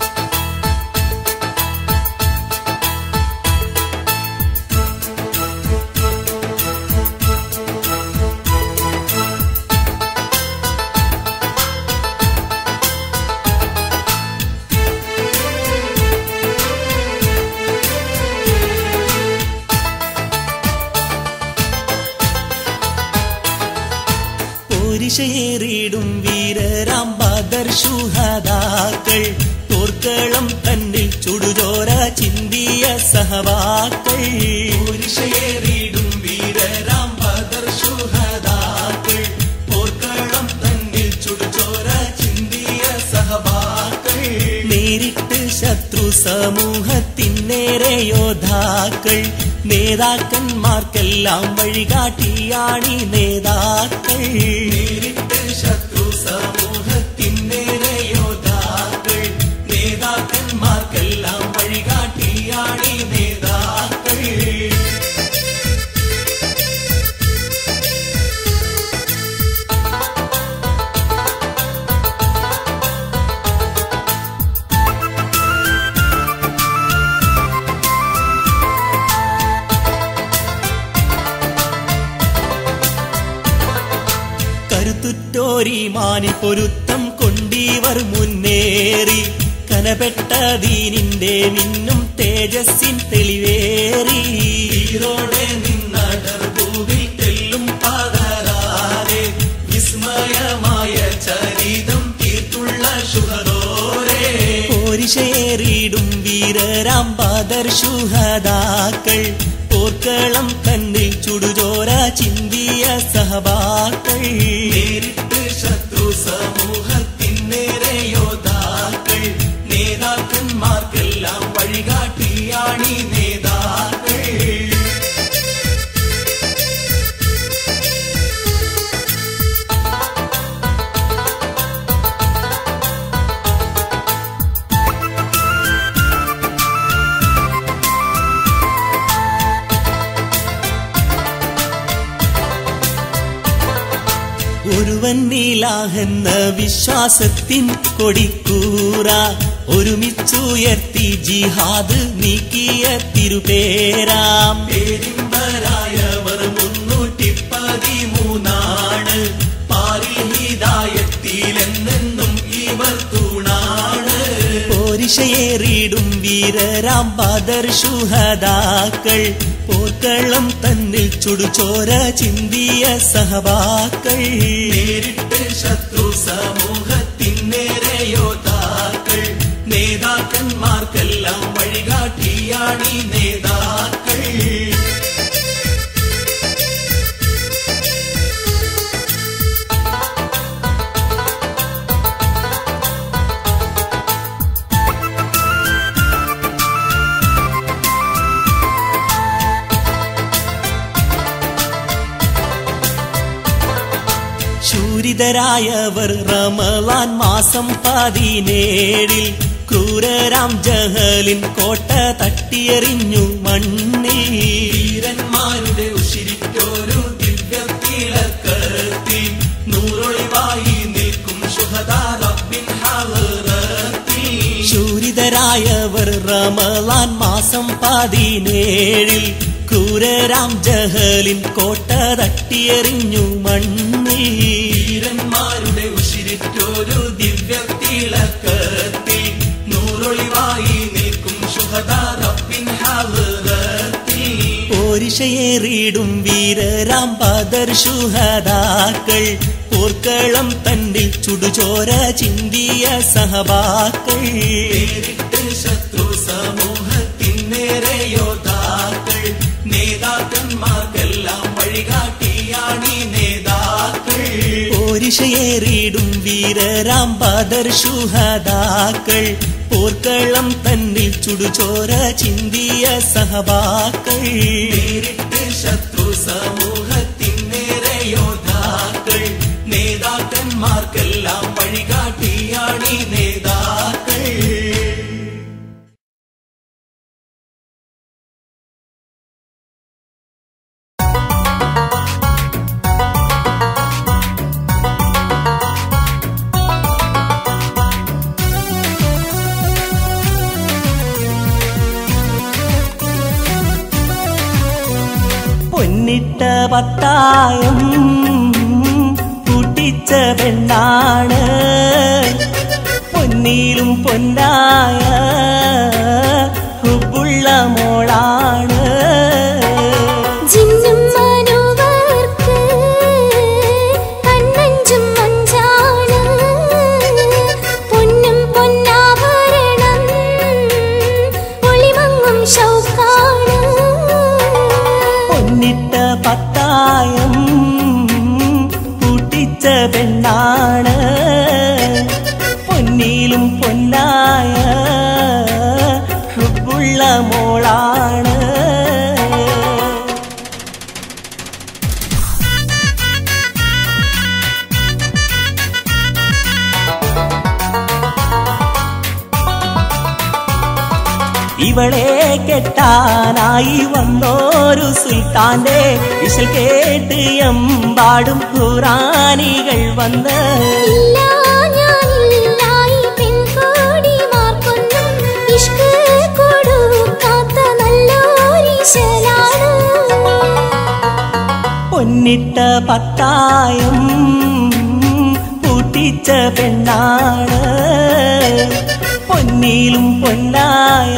പോരിശേറിയിടും വീരരാം ബദർ ശുഹദാക്കൾ തോർക്കളം തന്നിൽ ചുടുചോര ചിന്തിയ സഹവാക്കൾ പോരിശേറിയിടും വീരരാം ബദർ ശുഹദാക്കൾ തോർക്കളം തന്നിൽ ചുടുചോര ചിന്തിയ സഹവാക്കൾ നേരിട്ട് ശത്രു സമൂഹത്തിനേറെ യോദ്ധാക്കൾ നേതാക്കന്മാർക്കെല്ലാം വഴികാട്ടിയാണി നേതാക്കൾ നേരിട്ട് ശത്രു സമൂഹത്തിനേറെ യോദ്ധാക്കൾ നേതാക്കന്മാർക്കെല്ലാം വഴികാട്ടിയാണി നേതാക്കൾ കരുത്തുറ്റോരി മാനി പൊരുത്തം കൊണ്ടീവർ മുന്നേറി കനപ്പെട്ട ദീനിന്റെ മിന്നും തേജസ്സിൻ തെളിവേറി ഈരോടെ നിന്നടർ ഭൂവിൽ തെല്ലും പകരാതെ വിസ്മയമായ ചരിതം തീർത്തുള്ള ശുഹദോരേ പോരിശേറിയിടും വീരരാം ബദർ ശുഹദാക്കൾ പോർക്കളം തന്നിൽ ചുടുചോര ചിന്തിയ സഹബാക്കൾ നേരിട്ട് ശത്രു സമൂഹത്തിനേറെ യോദ്ധാക്കൾ നേതാക്കന്മാർക്കെല്ലാം വഴികാട്ടിയാണി നേതാക്കൾ ഒരുവൻ നീലാഹെന്ന വിശ്വാസത്തിൻ കൊടിക്കൂറ ഒരുമിച്ചുയർത്തി ജിഹാദ് നീക്കിയ തിരുപേരാം പേരിമ്പരായവർ മുന്നൂറ്റി പതിമൂന്നാണ് പാരിൽ ഹിതായത്തിലെന്നെന്നും ഇവർ തൂണാണ് പോരിശയേറിയിടും വീരരാം ബദർ ശുഹദാക്കൾ പോർക്കളം തന്നിൽ ചുടുചോര ചിന്തിയ സഹബാക്കൾ നേരിട്ട് ശത്രു സമൂഹത്തിനേറെ യോദ്ധാക്കൾ നേതാക്കന്മാർക്കെല്ലാം വഴികാട്ടിയാണി നേതാക്കൾ ശൂരിതരായവർ റമലാൻ മാസം പതിനേഴിൽ ക്രൂരരാം ജഹലിൻ കോട്ട തട്ടിയെറിഞ്ഞു മണ്ണിൽ വീരന്മാരുടെ ഉശിരിക്കൊരു ദിവ്യത്തിലക്കത്തി നൂറൊളിവായി നിൽക്കും ശുഹദാ റബ്ബിൻ ഹളറത്തി ശൂരിതരായവർ റമലാൻ മാസം പതിനേഴിൽ ക്രൂരരാം ജഹലിൻ കോട്ട തട്ടിയെറിഞ്ഞു മണ്ണിൽ വീരന്മാരുടെ ഉശിരിറ്റൊരു ദിവ്യ തിളക്കത്തിൽ നൂറൊളിവായി നിൽക്കും ശുഹദാറപ്പിൻ ഹാവറത്തിൽ പോരിഷയേറിയിടും വീരരാം പദർ ശുഹദാക്കൾ പോർക്കളം തന്നിൽ ചുടുചോര ചിന്തിയ സഹബാക്കൾ നേരിട്ട് ശത്രു സമൂഹത്തിൻ നേരെ യോദ്ധാക്കൾ നേതാക്കന്മാർക്കെല്ലാം വഴികാട്ടിയാണീ നേതാക്കൾ പോരിഷയേറിയിടും വീരരാം പദർ ശുഹദാക്കൾ പോർക്കളം തന്നിൽ ചുടുചോര ചിന്തിയ സഹബാക്കൾ നേരിട്ട് ശത്രു സമൂഹത്തിൻ നേരെ യോദ്ധാക്കൾ നേതാക്കന്മാർക്കെല്ലാം വഴികാട്ടിയാണീ നേതാക്കൾ പൊന്നിട്ട പത്തായം കൂട്ടിച്ച പെണ്ണാണ് പൊന്നിലും പൊന്നായ ഹുബുള്ള മോളാണ് ജിന്നും മനോവർക്ക് കണ്ണഞ്ചും മഞ്ചാണ് പൊന്നും പൊന്നാഭരണം ഒളിമങ്ങും ഷൗക്കാണ് പൊന്നിട്ട പത്തായം കൂട്ടിച്ച പെണ്ണാണ് പൊന്നിലും പൊന്നായ ഹുബുള്ള മോളാണ് ഇവളെ കെട്ടാനായി വന്നോരു സുൽത്താന്റെ വിശൽ കേട്ട് എമ്പാടും ഖുറാനികൾ വന്ന് ഇല്ല ഞാനില്ല ഈ പെൺകോടിമാർക്കൊന്നും ഇഷ്ക് കൊടുക്കാത്ത നല്ലോരീശലാണ് പൊന്നിട്ട പത്തായം പൂട്ടിച്ച പെണ്ണാണ് പൊന്നിലും പൊന്നായ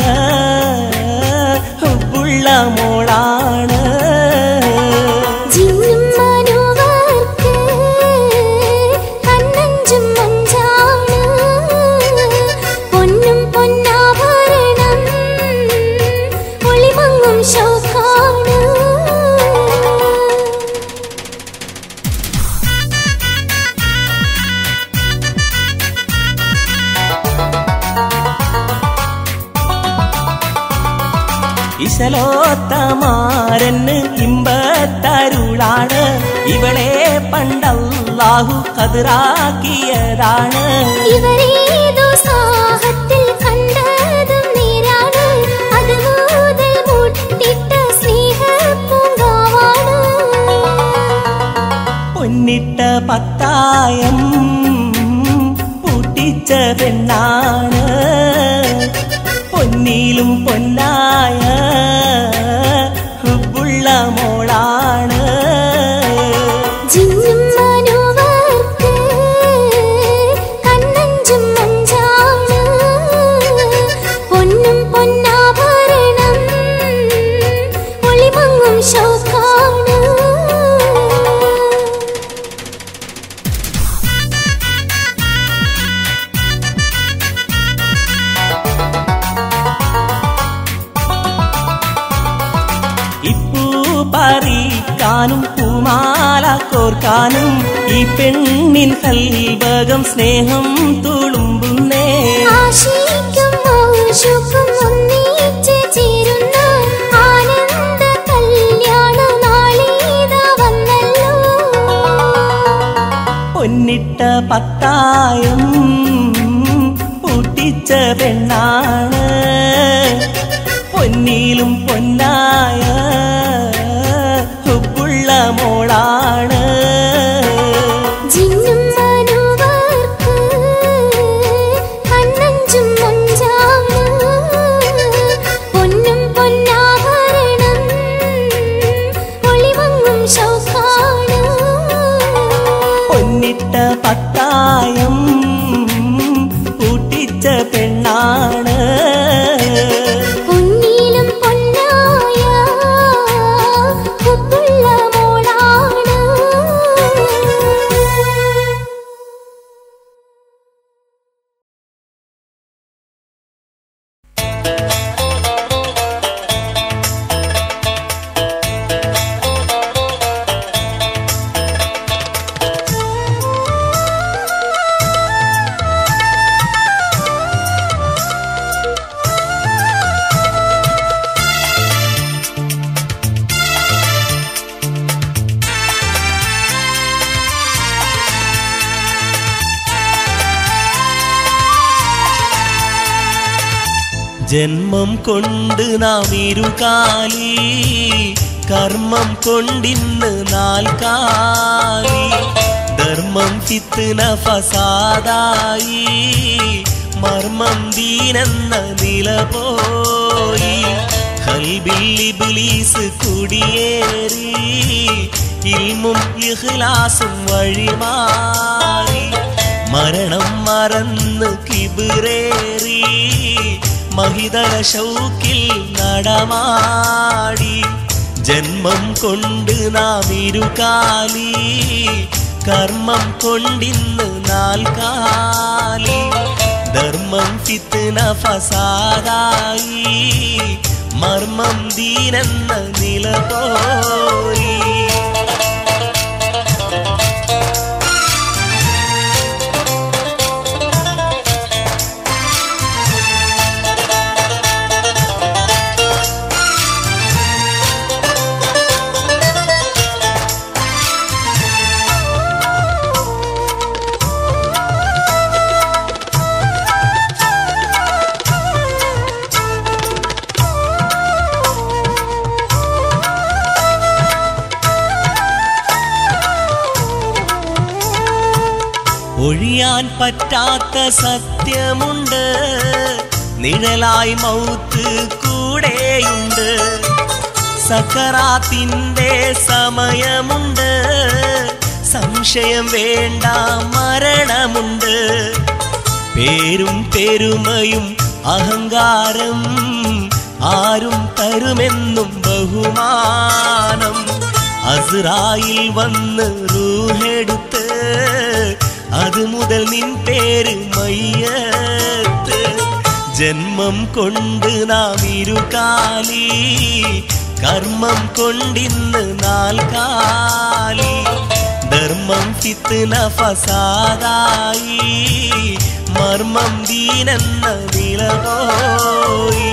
ഹുബുള്ള മോളാണ് ജിന്നും മനോവർക്ക് കണ്ണഞ്ചും മഞ്ചാണ് പൊന്നും പൊന്നാഭരണം ഒളിമങ്ങും ഷൗക്കാണ് ഇശലോത്തമാരന് ഇമ്പത്തരുളാണ് ഇവളെ പണ്ടല്ലാഹു കതിറാക്കിയതാണ് ഇവരേതോ സാഹത്തിൽ കണ്ടതും നേരാണ് അത് മുതൽ മുട്ടിട്ട സ്നേഹപ്പൂങ്കാവാണ് പൊന്നിട്ട പത്തായം പൂട്ടിച്ച പെണ്ണാണ് പൊന്നിലും പൊന്നായ ഹുബുള്ള മോളാണ് ജിന്നും മനോവർക്ക് കണ്ണഞ്ചും മഞ്ചാണ് പൊന്നും പൊന്നാഭരണം ഒളിമങ്ങും ഷൗക്കാണ് ഇപ്പൂ പറിക്കാനും പൂമാല കോർക്കാനും ഈ പെണ്ണിൻ കൽഭകം സ്നേഹം തുളുമ്പുന്നേ ആശിക്കും ഔഷുക്കും ഒന്നിച്ച് ചേരുന്ന ആനന്ദ കല്യാണ നാളീത വന്നല്ലോ പൊന്നിട്ട പത്തായം പൂട്ടിച്ച പെണ്ണാണ് പൊന്നിലും പൊന്നായ ഹുബുള്ള മോളാണ് ജിന്നും മനോവർക്ക് കണ്ണഞ്ചും മഞ്ചാണ് പൊന്നും പൊന്നാഭരണം ജന്മം കൊണ്ട് നാം ഇരുകാലി കർമ്മം കൊണ്ടിന്ന് നാൽക്കാലി ധർമ്മം ഫിത്ന ഫസാദായി മർമ്മം ദീനെന്ന നില പോയി കൽബിൽ ഇബ്ലീസ് കുടിയേറി ഇൽമും ഇഖ്ലാസും വഴിമാറി മരണം മറന്ന് കിബിറേറി മഹിതല ശൗക്കിൽ നടമാടി ജന്മം കൊണ്ട് നാം ഇരുകാലി കർമ്മം കൊണ്ടിന്ന് നാൽക്കാലി ധർമ്മം ഫിത്ന ഫസാദായി മർമ്മം ദീനെന്ന നില പോയി ഒഴിയാൻ പറ്റാത്ത സത്യമുണ്ട് നിഴലായി മൗത്ത് കൂടെയുണ്ട് സക്കറാത്തിന്റെ സമയമുണ്ട് സംശയം വേണ്ട മരണമുണ്ട് പേരും പെരുമയും അഹങ്കാരം ആരും തരുമെന്നും ബഹുമാനം അസ്രായിൽ വന്ന് റൂഹെടുത്ത് അത് മുതൽ നിൻ പേര് മയ്യത്ത് ജന്മം കൊണ്ട് നാം ഇരുകാലി കർമ്മം കൊണ്ടിന്ന് നാൽക്കാലി ധർമ്മം ഫിത്ന ഫസാദായി മർമ്മം ദീനെന്ന നില പോയി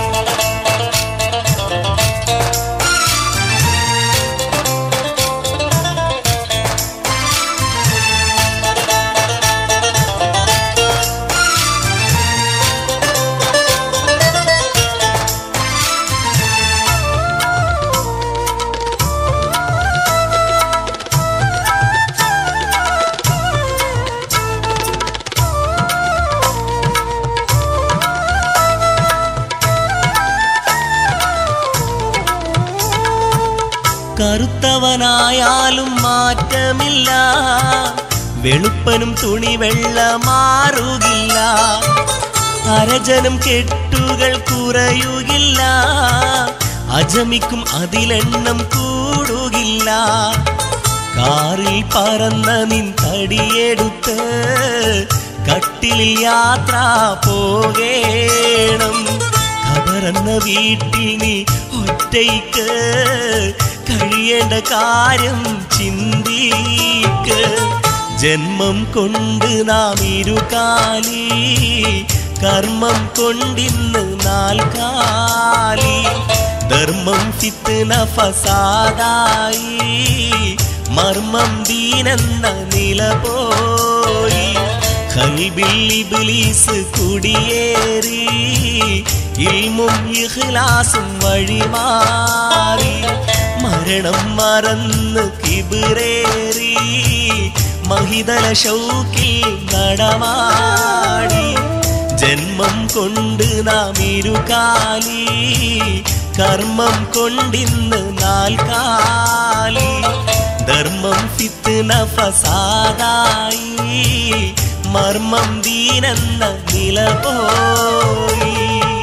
കറുത്തവനായാലും മാറ്റമില്ല വെളുപ്പനും തുണി വെള്ള മാറുകില്ല അരജനം കെട്ടുകൾ കുറയുകില്ല അജമിക്കും അതിലെണ്ണം കൂടുകില്ല കാറിൽ പറന്ന നിൻ തടിയെടുത്ത് കട്ടിലിൽ യാത്ര പോകേണം ഖബറെന്ന വീട്ടിൽ നീ ഒറ്റയ്ക്ക് കഴിയേണ്ട കാര്യം ചിന്തിക്ക് ജന്മം കൊണ്ട് നാം ഇരുകാലി കർമ്മം കൊണ്ടിന്ന് നാൽക്കാലി ധർമ്മം ഫിത്ന ഫസാദായി മർമ്മം ദീനെന്ന നില പോയി കൽബിൽ ഇബ്ലീസ് കുടിയേറി ഇൽമും ഇഖ്ലാസും വഴിമാറി മരണം മറന്ന് കിബിറേറി മഹിതല ശൗക്കിൽ നടമാടി ജന്മം കൊണ്ട് നാം ഇരുകാലി കർമ്മം കൊണ്ടിന്ന് നാൽക്കാലി ധർമ്മം ഫിത്ന ഫസാദായി മർമ്മം ദീനെന്ന നില പോയി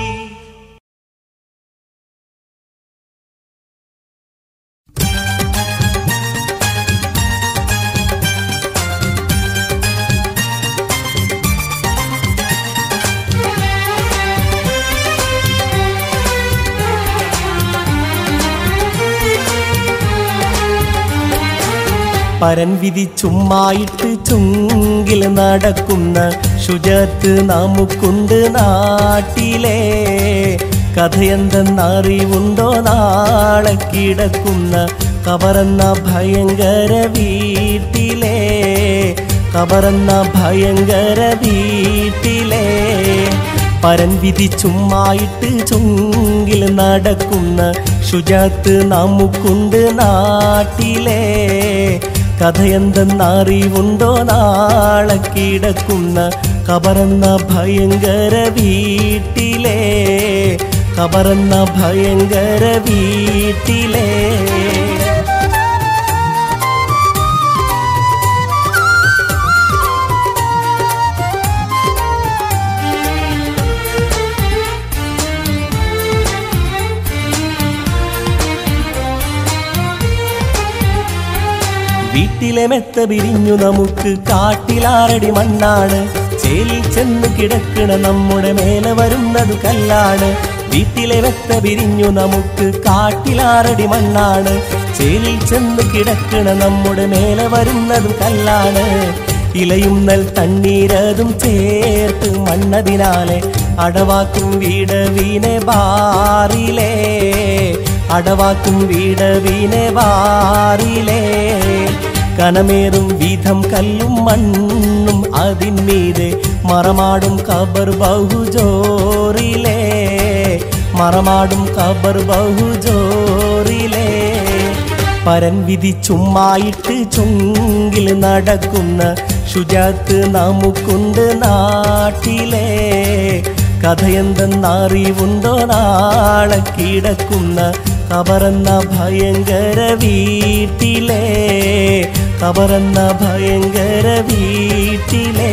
പരൻ വിധി ചുമ്മായിട്ട് ചുങ്കിൽ നടക്കുന്ന ശുചത്ത് നമുക്കുണ്ട് നാട്ടിലെ കഥയെന്തെന്നറിവുണ്ടോ നാളെ കിടക്കുന്ന കബറന്ന ഭയങ്കര വീട്ടിലെ കബറന്ന ഭയങ്കര വീട്ടിലെ പരൻ വിധി ചുമ്മായിട്ട് ചുങ്കിൽ നടക്കുന്ന ശുചാത്ത് നമുക്കുണ്ട് നാട്ടിലെ കഥയെന്തെന്നറിവുണ്ടോ നാളെ കിടക്കുന്ന കബറന്ന ഭയങ്കര വീട്ടിലെ കബറന്ന ഭയങ്കര വീട്ടിലെ വീട്ടിലെ മെത്ത പിരിഞ്ഞു നമുക്ക് കാട്ടിലാറടി മണ്ണാണ് ചേലിൽ ചെന്ന് കിടക്കണ നമ്മുടെ മേലെ വരുന്നത് കല്ലാണ് വീട്ടിലെ മെത്ത പിരിഞ്ഞു നമുക്ക് കാട്ടിലാറടി മണ്ണാണ് ചേലിൽ ചെന്ന് കിടക്കണ നമ്മുടെ മേലെ വരുന്നതും കല്ലാണ് ഇലയും നെൽ തണ്ണീരതും ചേർത്ത് മണ്ണതിനാലെ അടവാക്കും വീട് വീനെ ബാറിലേ അടവാക്കും വീട് വീനെ ബാറിലേ കനമേറും വീതം കല്ലും മണ്ണും അതിന്മീതെ മറമാടും കബർ ബഹുജോറിലേ മറമാടും കബർ ബഹുജോറിലേ പരൻ വിധി ചുമ്മായിട്ട് ചുങ്കിൽ നടക്കുന്ന ശുചാത്ത് നമുക്കുണ്ട് നാട്ടിലെ കഥയെന്തെന്നറിവുണ്ടോ നാളെ കിടക്കുന്ന കബറന്ന ഭയങ്കര വീട്ടിലെ കബറന്ന ഭയങ്കര വീട്ടിലെ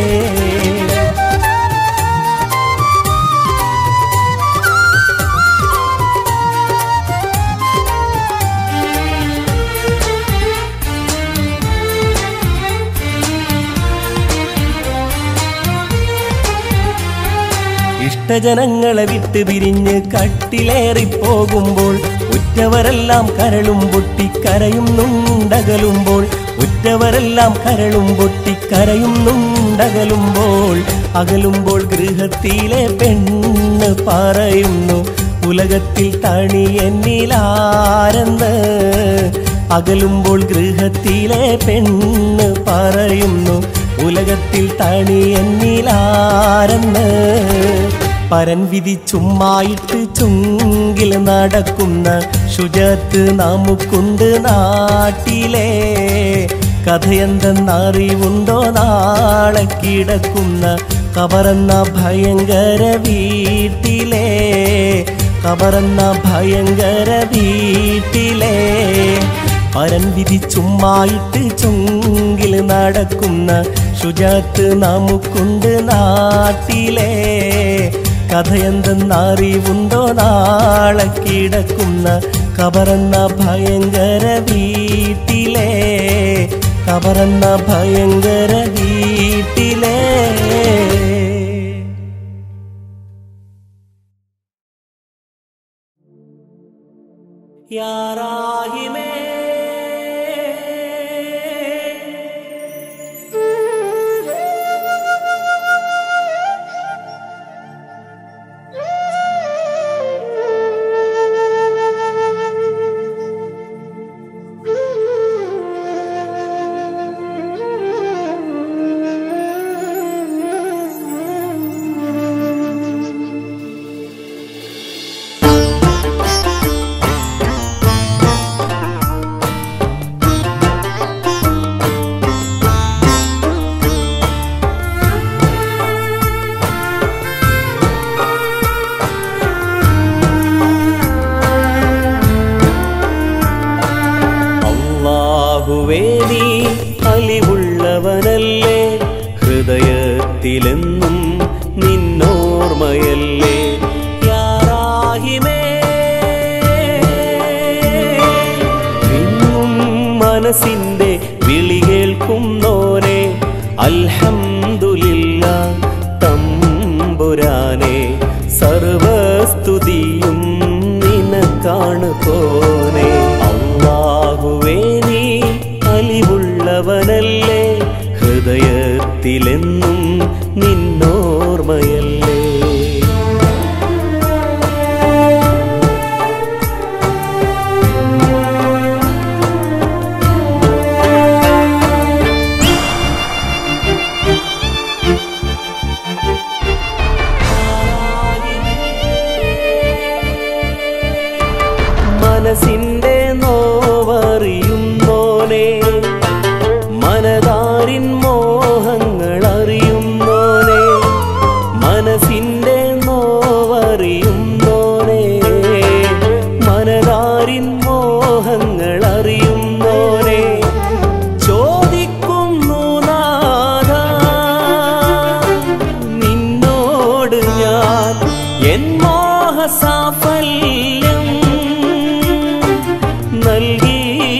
ഇഷ്ടജനങ്ങളെ വിട്ട് പിരിഞ്ഞ് കട്ടിലേറി പോകുമ്പോൾ ഉറ്റവരെല്ലാം കരളും പൊട്ടി കരയും നുണ്ടകലുമ്പോൾ ഉറ്റവരെല്ലാം കരളും പൊട്ടി കരയും നുണ്ടകലുമ്പോൾ അകലുമ്പോൾ ഗൃഹത്തിലെ പെണ്ണ് പറയുന്നു ഉലകത്തിൽ തണി എന്നിലാരെന്ന് അകലുമ്പോൾ ഗൃഹത്തിലെ പെണ്ണ് പറയുന്നു ഉലകത്തിൽ തണി എന്നിലാരെന്ന് പരൻ വിധി ചുമ്മായിട്ട് ചുങ്കിൽ നടക്കുന്ന ശുചത്ത് നമുക്കുണ്ട് നാട്ടിലെ കഥയെന്തെന്നറിവുണ്ടോ നാളെ കിടക്കുന്ന കബറന്ന ഭയങ്കര വീട്ടിലെ കബറന്ന ഭയങ്കര വീട്ടിലെ പരൻ വിധി ചുമ്മായിട്ട് ചുങ്കിൽ നടക്കുന്ന ശുചാത്ത് നമുക്കുണ്ട് നാട്ടിലെ കഥയെന്തെന്നറിവുണ്ടോ നാളെ കിടക്കുന്ന കബറന്ന ഭയങ്കര വീട്ടിലെ കബറന്ന ഭയങ്കര വീട്ടിലെ യാറാഹിമേ അള്ളാഹുവേ നീ അലിവുള്ളവനല്ലേ ഹൃദയത്തിലെന്നും നിന്നോർമ്മയല്ലേ യാറാഹിമേ വിങ്ങും മനസ്സിന്റെ വിളി കേൾക്കുന്നോനെ അൽഹംദുലില്ല തമ്പുരാനെ സർവസ്തുതിയും നിനക്കാണ് പോനെ അള്ളാഹുവേ നീ അലിവുള്ളവനല്ലേ ഹൃദയത്തിലെന്നും നിന്നോർമ്മയല്ലേ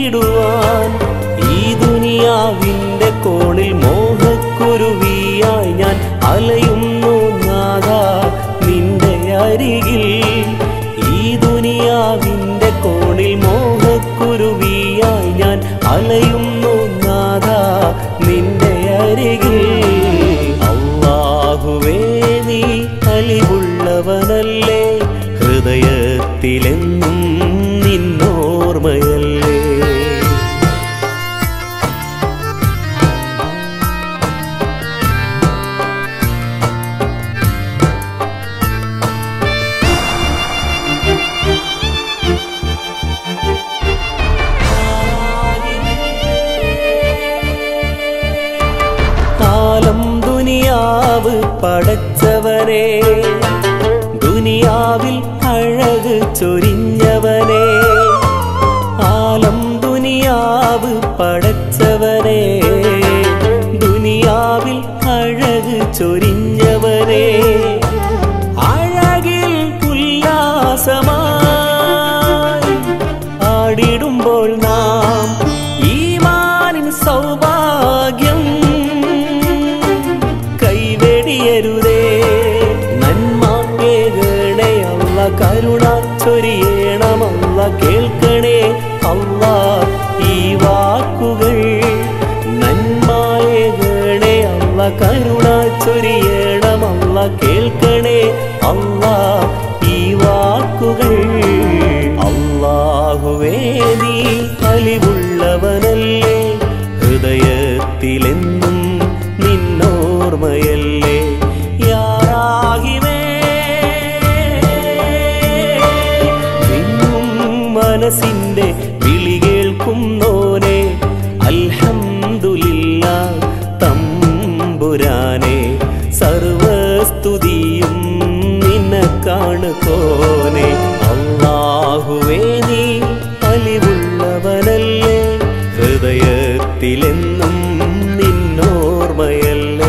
തേടിയിടുവാൻ ഈ ദുനിയാവിന്റെ കോണിൽ മോഹക്കുരുവിയായി ഞാൻ അലയുന്നു നാഥ നിന്റെ അരികിൽ ഈ ദുനിയാവിന്റെ കോണിൽ മോഹക്കുരുവിയായി ഞാൻ അലയുന്നു നാഥ നിന്റെ അരികിൽ അള്ളാഹുവേ നീ അലിവുള്ളവനല്ലേ ഹൃദയത്തിലെന്നും നിന്നോർമ്മയല്ലേ കാലം ദുനിയാവ് പടച്ചവനെ ദുനിയാവിൽ അഴക് ചൊരിഞ്ഞവനെ ആലം ദുനിയാവ് പടച്ചവനെ ദുനിയാവിൽ അഴക് ചൊരിഞ്ഞവനെ അഴകിൽ ഉല്ലാസമായി ആടിടുമ്പോൾ നാം ഈമാനിൻ സൗഭാഗ്യം കൈവെടിയരുതേ നന്മാകേകണേ അല്ല കരുണ ചൊരിയണമല്ല കേൾക്കണേ അല്ല ഈ വാക്കുകൾ നന്മാകേകണേ അല്ല കരുണ ചൊരിയണമല്ല കേൾക്കണേ അല്ല ഈ വാക്കുകൾ അള്ളാഹുവേ നീ അലിവുള്ളവനല്ലേ ഹൃദയത്തിലെന്നും നിന്നോർമ്മയല്ലേ യാറാഹിമേ നിന്നും മനസ്സിന്റെ വിളി കേൾക്കുന്നോനെ അൽഹംദുലില്ല തമ്പുരാനെ സർവസ്തുതിയും നിനക്കാണ് കോനെ അള്ളാഹുവേ നീ അലിവുള്ളവനല്ലേ ഹൃദയത്തിലെന്നും നിന്നോർമ്മയല്ലേ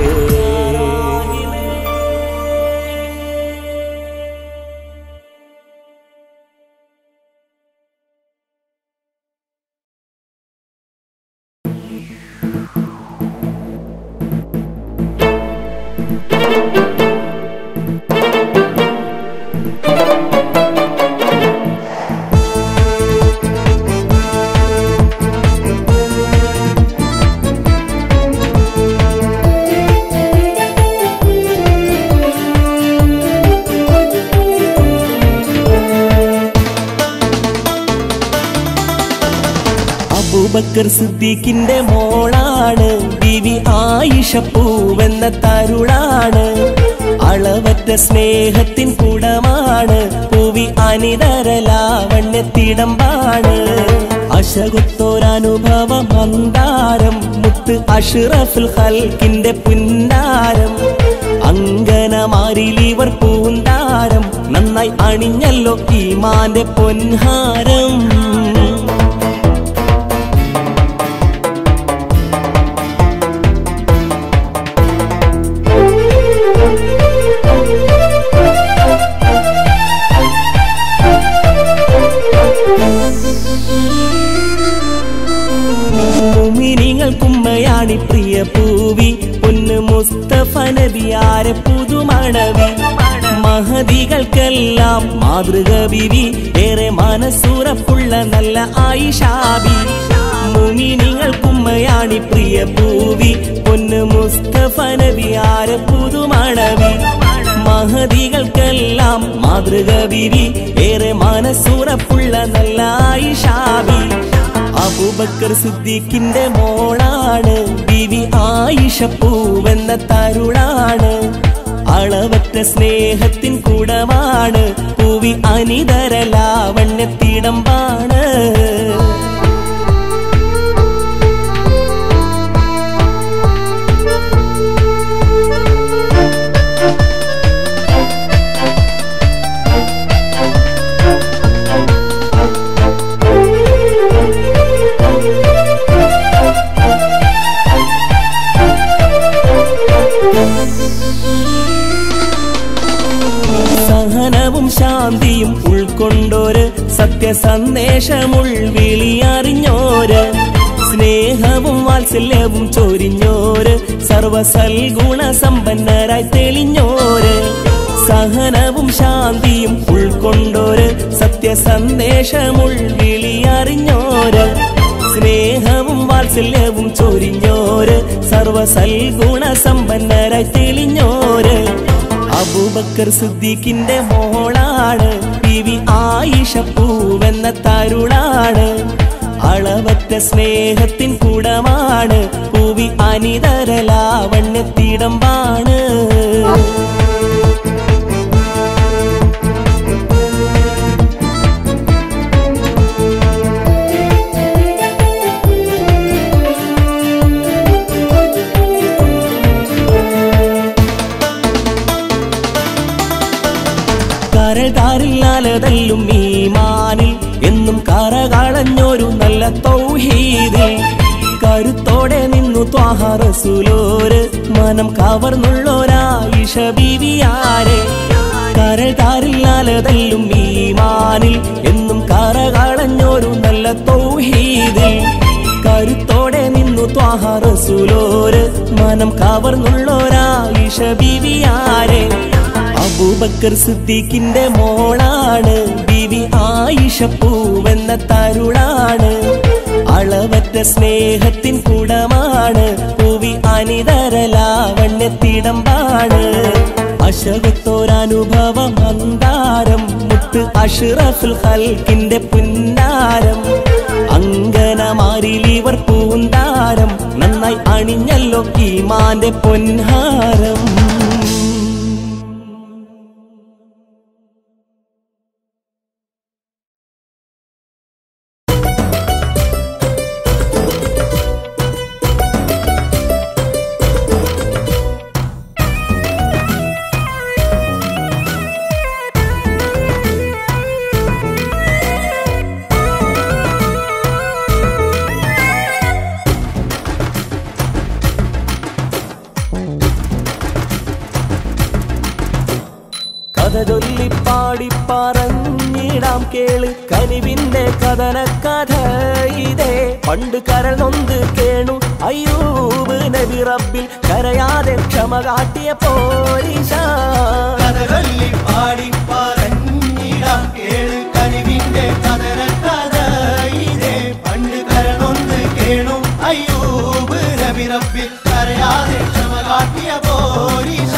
അബൂബക്കർ സിദ്ദീഖിന്റെ മോളാണ് ബിവി ആയിഷ പൂവെന്ന തരുളാണ് അളവറ്റ സ്നേഹത്തിൻ കുടമാണ് പൂവി അനിതരലാവണ്യത്തിടമ്പാണ് അശകുത്തോരനുഭവ മന്ദാരം മുത്ത് അഷ്റഫുൽ ഹൽക്കിന്റെ പുന്നാരം അങ്കനമാരിലിവർ പൂന്താരം നന്നായി അണിഞ്ഞല്ലോ ഈമാന്റെ പൊൻഹാരം മുമിനിങ്ങൾക്കുമ്മയാണി പ്രിയ പൂവി പൊന്ന് മുസ്തഫ നബിയാരെ പുതുമണവി മഹതികൾക്കെല്ലാം മാതൃക ബിവി ഏറെ മനസ്സുറപ്പുള്ള നല്ല ആയിഷാബി മുമിനിങ്ങൾക്കുമ്മയാണി പ്രിയ പൂവി പൊന്ന് മുസ്തഫ നബിയാരെ പുതുമണവി മഹതികൾക്കെല്ലാം മാതൃക ബിവി ഏറെ മനസ്സുറപ്പുള്ള നല്ല ആയിഷാബി അബൂബക്കർ സിദ്ദീഖിന്റെ മോളാണ് ബിവി ആയിഷ പൂവെന്ന തരുളാണ് അളവറ്റ സ്നേഹത്തിൻ കുടമാണ് പൂവി അനിതര ലാവണ്യത്തിടമ്പാണ് സഹനവും ശാന്തിയും ഉൾക്കൊണ്ടൊരു സത്യസന്ദേശമുൾ വിളിയറിഞ്ഞ വാത്സല്യവും ചോരിഞ്ഞോര് സർവസൽഗുണ സമ്പന്നരായി തെളിഞ്ഞോര് സഹനവും ശാന്തിയും ഉൾക്കൊണ്ടോര് സത്യസന്ദേശമുൾവിളി അറിഞ്ഞോര് സ്നേഹവും വാത്സല്യവും ചൊരിഞ്ഞോര് സർവസൽഗുണ സമ്പന്നരായി തെളിഞ്ഞോര് അബൂബക്കർ സിദ്ദീഖിന്റെ മോളാണ് പി വി ആയിഷ പൂവെന്ന തരുളാണ് അളവറ്റ സ്നേഹത്തിൻ കൂടമാണ് പൂവി അനിതരലാവണ്യത്തിടമ്പാണ് കരതാരില്ലാലതല്ലും ഈ മാനിൽ എന്നും കറകളഞ്ഞൊരു നല്ല തൗഹീദിൽ കരുത്തോടെ നിന്നു ത്വാഹറസുലോര് മനം കവർന്നുള്ളൊരായിഷ ബീവിയാരെ കരതാരില്ലാലതല്ലും ഈ മാനിൽ എന്നും കറകളഞ്ഞൊരു നല്ല തൗഹീദിൽ കരുത്തോടെ നിന്നു ത്വാഹറസുലോര് മനം കവർന്നുള്ളൊരായിഷ ബീവിയാരെ അബൂബക്കർ സിദ്ദീഖിന്റെ മോളാണ് ബിവി ആയിഷ പൂവെന്ന തരുളാണ് അളവറ്റ സ്നേഹത്തിൻ കുടമാണ് പൂവി അനിതരലാവണ്യത്തിടമ്പാണ് അശകത്തോരനുഭവ മന്ദാരം മുത്ത് അഷ്റഫുൽ ഹൽക്കിന്റെ പുന്നാരം അങ്കനമാരിലിവർ പൂന്താരം നന്നായി അണിഞ്ഞല്ലോ ഈമാന്റെ പൊൻഹാരം കഥ ചൊല്ലി പാടി പറഞ്ഞിടാം കേള് കനിവിന്റെ കഥന കഥ ഇതേ പണ്ട് കരൾ നൊന്ത് കേണു അയ്യൂബ് നബി റബ്ബിൽ കരയാതെ ക്ഷമ കാട്ടിയ പോലീശ കഥകളി പാടി പറഞ്ഞിടാം കേള് കനിവിന്റെ കഥന കഥ ഇതേ പണ്ട് കരണൊന്ന് കേണു അയ്യൂബ് രവി റബ്ബി കരയാതെ ക്ഷമ കാട്ടിയ പോലീശ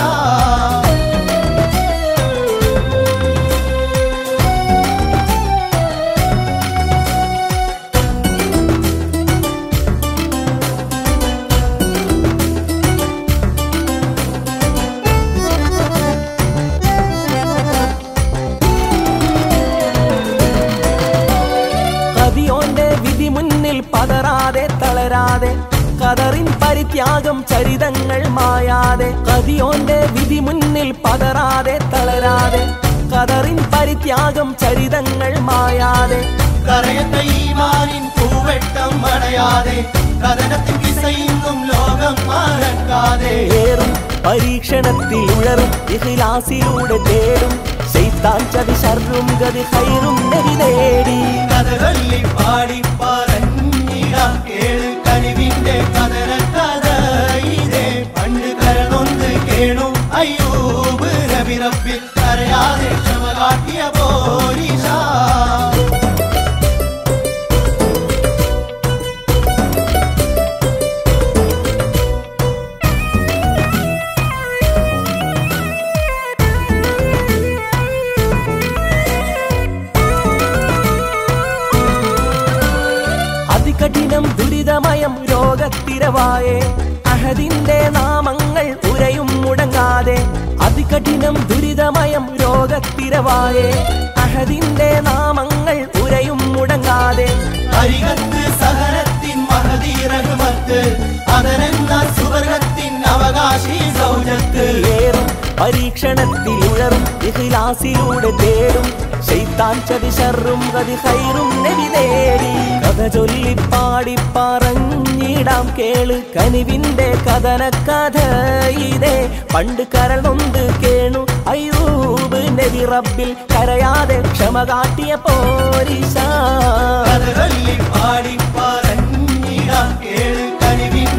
കതിയോന്റെ വിധി മുന്നിൽ പതറാതെ തളരാതെ കതറിൻ പരിത്യാഗം ചരിതങ്ങൾ മായാതെ കതിയോന്റെ വിധി മുന്നിൽ പതറാതെ തളരാതെ കതറിൻ പരിത്യാഗം ചരിതങ്ങൾ മായാതെ കരയത്ത ഈമാനിൻ പൂവെട്ടം അടയാതെ കഥനത്തിൻ കിസയിന്നും ലോകം മറക്കാതെ ഏറും പരീക്ഷണത്തിൽ ഉഴറും ഇഖ്ലാസിലൂടെ തേടും ശൈത്താൻ ചതി ശർറും ഗതി ഹൈറും നബി നേടി കഥകളി പാടി പറഞ്ഞിടാം കേള് കനിവിന്റെ കഥന കഥ ഇതേ പണ്ട് കരണൊന്ന് കേണു അയ്യൂബ് രവി റബ്ബി കരയാതെ ക്ഷമ കാട്ടിയ പോലീശ അതികഠിനം ദുരിതമയം രോഗത്തിരവായേ അഹദിന്റെ നാമങ്ങൾ ഉരയും മുടങ്ങാതെ അതികഠിനം ദുരിതമയം രോഗത്തിരവായേ അഹദിന്റെ നാമങ്ങൾ ഉരയും മുടങ്ങാതെ അരികത്ത് സഹനത്തിൻ മഹദീ റഹ്മത്ത് അതനെന്ന സുവർഗത്തിൻ അവകാശി സൗജത്ത് ഏറും പരീക്ഷണത്തിൽ ഉഴറും ഇഖ്ലാസിലൂടെ തേടും ശൈത്താൻ ചതി ശർറും ഗതി ഹൈറും നബി നേടി കഥ ചൊല്ലി പാടി പറഞ്ഞിടാം കേള് കനിവിന്റെ കഥന കഥ ഇതേ പണ്ട് കരൾ നൊന്ത് കേണു അയ്യൂബ് നബി റബ്ബിൽ കരയാതെ ക്ഷമ കാട്ടിയ പോലീശ കഥകളി പാടി പറഞ്ഞിടാം കേള് കനിവിൻ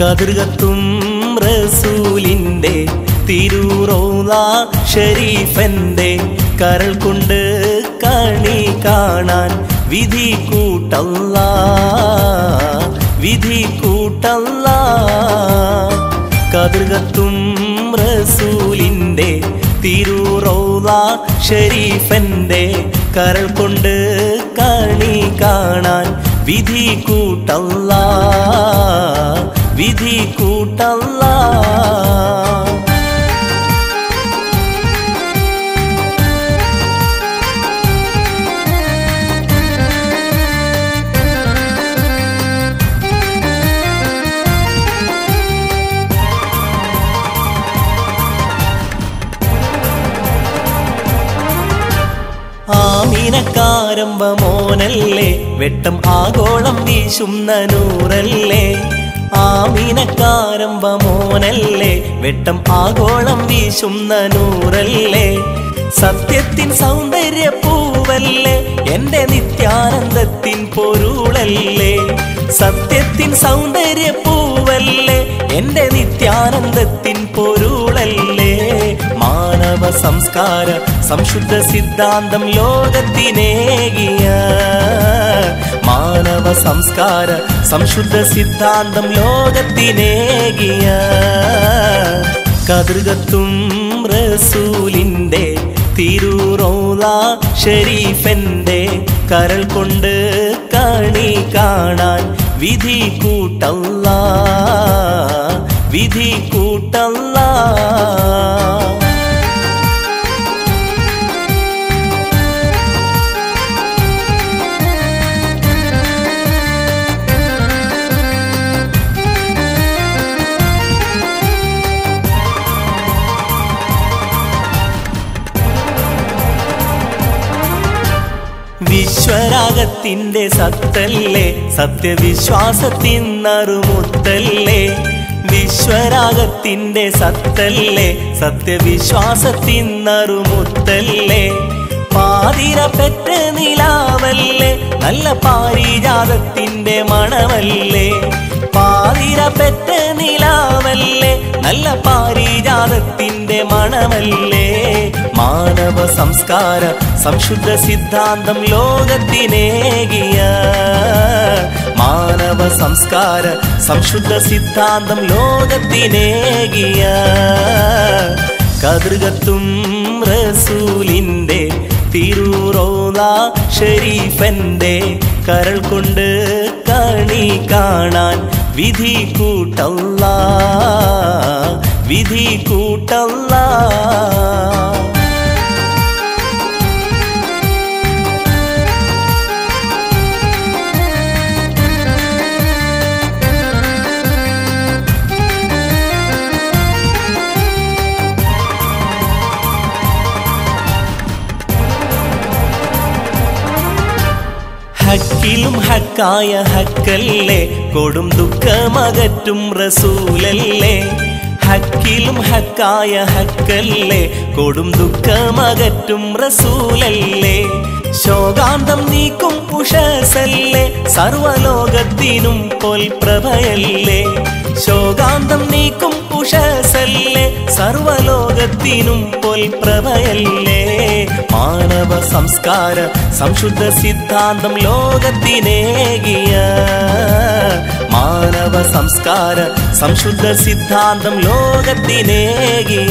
കതിർകത്തും റസൂലിന്റെ തിരൂറോല ഷരീഫന്റെ കരൾ കൊണ്ട് കണി കാണാൻ വിധി കൂട്ടല്ല വിധി കൂട്ടല്ല കതിർകത്തും റസൂലിന്റെ തിരൂറോല ഷരീഫന്റെ കരൾ കൊണ്ട് കണി കാണാൻ വിധി കൂട്ടല്ല വിധി കൂട്ടല്ല ആമീനക്കാരമ്പ മോനല്ലേ വെട്ടം ആഗോളം വീശുന്ന നൂറല്ലേ ആമീനക്കാരമ്പ മോനല്ലേ വെട്ടം ആഗോളം വീശുന്ന നൂറല്ലേ സത്യത്തിൻ സൗന്ദര്യ പൂവല്ലേ എന്റെ നിത്യാനന്ദത്തിൻ പൊരുളല്ലേ സത്യത്തിൻ സൗന്ദര്യ പൂവല്ലേ എന്റെ നിത്യാനന്ദത്തിൻ പൊരുളല്ലേ മാനവ സംസ്കാര സംശുദ്ധ സിദ്ധാന്തം ലോകത്തിനേകിയ മാനവ സംസ്കാര സംശുദ്ധ സിദ്ധാന്തം ലോകത്തിനേകിയ കതിർകത്തും റസൂലിന്റെ തിരൂറോല ഷരീഫന്റെ കരൾ കൊണ്ട് കണി കാണാൻ വിധി കൂട്ടല്ല വിധി കൂട്ടല്ല വിശ്വരാഗത്തിന്റെ സത്തല്ലേ സത്യവിശ്വാസത്തിൻ നറുമുത്തല്ലേ വിശ്വരാഗത്തിന്റെ സത്തല്ലേ സത്യവിശ്വാസത്തിൻ നറുമുത്തല്ലേ പാതിര പെറ്റ നിലാവല്ലേ നല്ല പാരിജാതത്തിന്റെ മണമല്ലേ പാതിര പെറ്റ നിലാവല്ലേ നല്ല പാരിജാതത്തിന്റെ മണമല്ലേ മാനവ സംസ്കാര സംശുദ്ധ സിദ്ധാന്തം ലോകത്തിനേകിയ മാനവ സംസ്കാര സംശുദ്ധ സിദ്ധാന്തം ലോകത്തിനേകിയ കതിർകത്തും റസൂലിന്റെ തിരൂറോല ഷരീഫന്റെ കരൾ കൊണ്ട് കണി കാണാൻ വിധി കൂട്ടല്ല വിധി കൂട്ടല്ല ഹക്കിലും ഹക്കായ ഹക്കല്ലേ കൊടും ദുഃഖമകറ്റും റസൂലല്ലേ ഹക്കിലും ഹക്കായ ഹക്കല്ലേ കൊടും ദുഃഖമകറ്റും റസൂലല്ലേ ശോകാന്തം നീക്കും ഉഷസല്ലേ സർവലോകത്തിനും പൊൽപ്രഭയല്ലേ ശോകാന്തം നീക്കും ഉഷസല്ലേ സർവലോകത്തിനും പൊൽപ്രഭയല്ലേ മാനവ സംസ്കാര സംശുദ്ധ സിദ്ധാന്തം ലോകത്തിനേകിയ മാനവ സംസ്കാര സംശുദ്ധ സിദ്ധാന്തം ലോകത്തിനേകിയ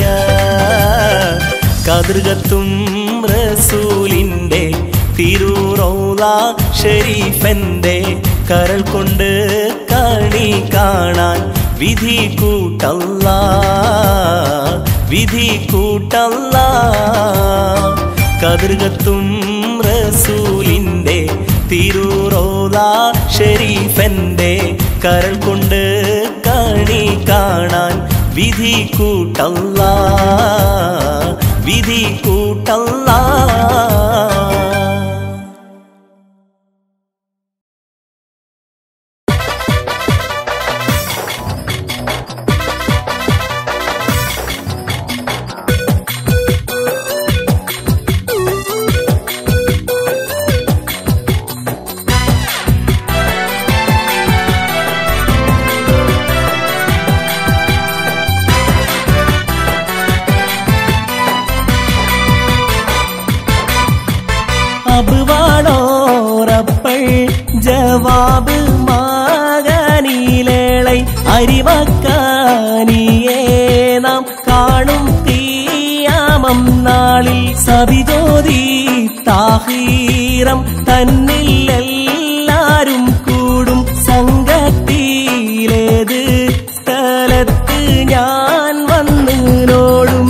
കതിർകത്തും റസൂലിന്റെ തിരൂറോല ഷരീഫന്റെ കരൾ കൊണ്ട് കണി കാണാൻ വിധി കൂട്ടല്ല വിധി കൂട്ടല്ല കതിർകത്തും റസൂലിന്റെ തിരൂറോല ഷരീഫന്റെ കരൾ കൊണ്ട് കണി കാണാൻ വിധി കൂട്ടല്ല വിധി കൂട്ടല്ല ജവാബ് മാകനീലേളை അരിമക്കാനിയേ നാം കാണും തീയാമം നാളിൽ സവിജ്യോതി താഹീരം തന്നിൽ എല്ലാരും കൂടും സംഘത്തിലേത് സ്ഥലത്ത് ഞാൻ വന്ന് നോടും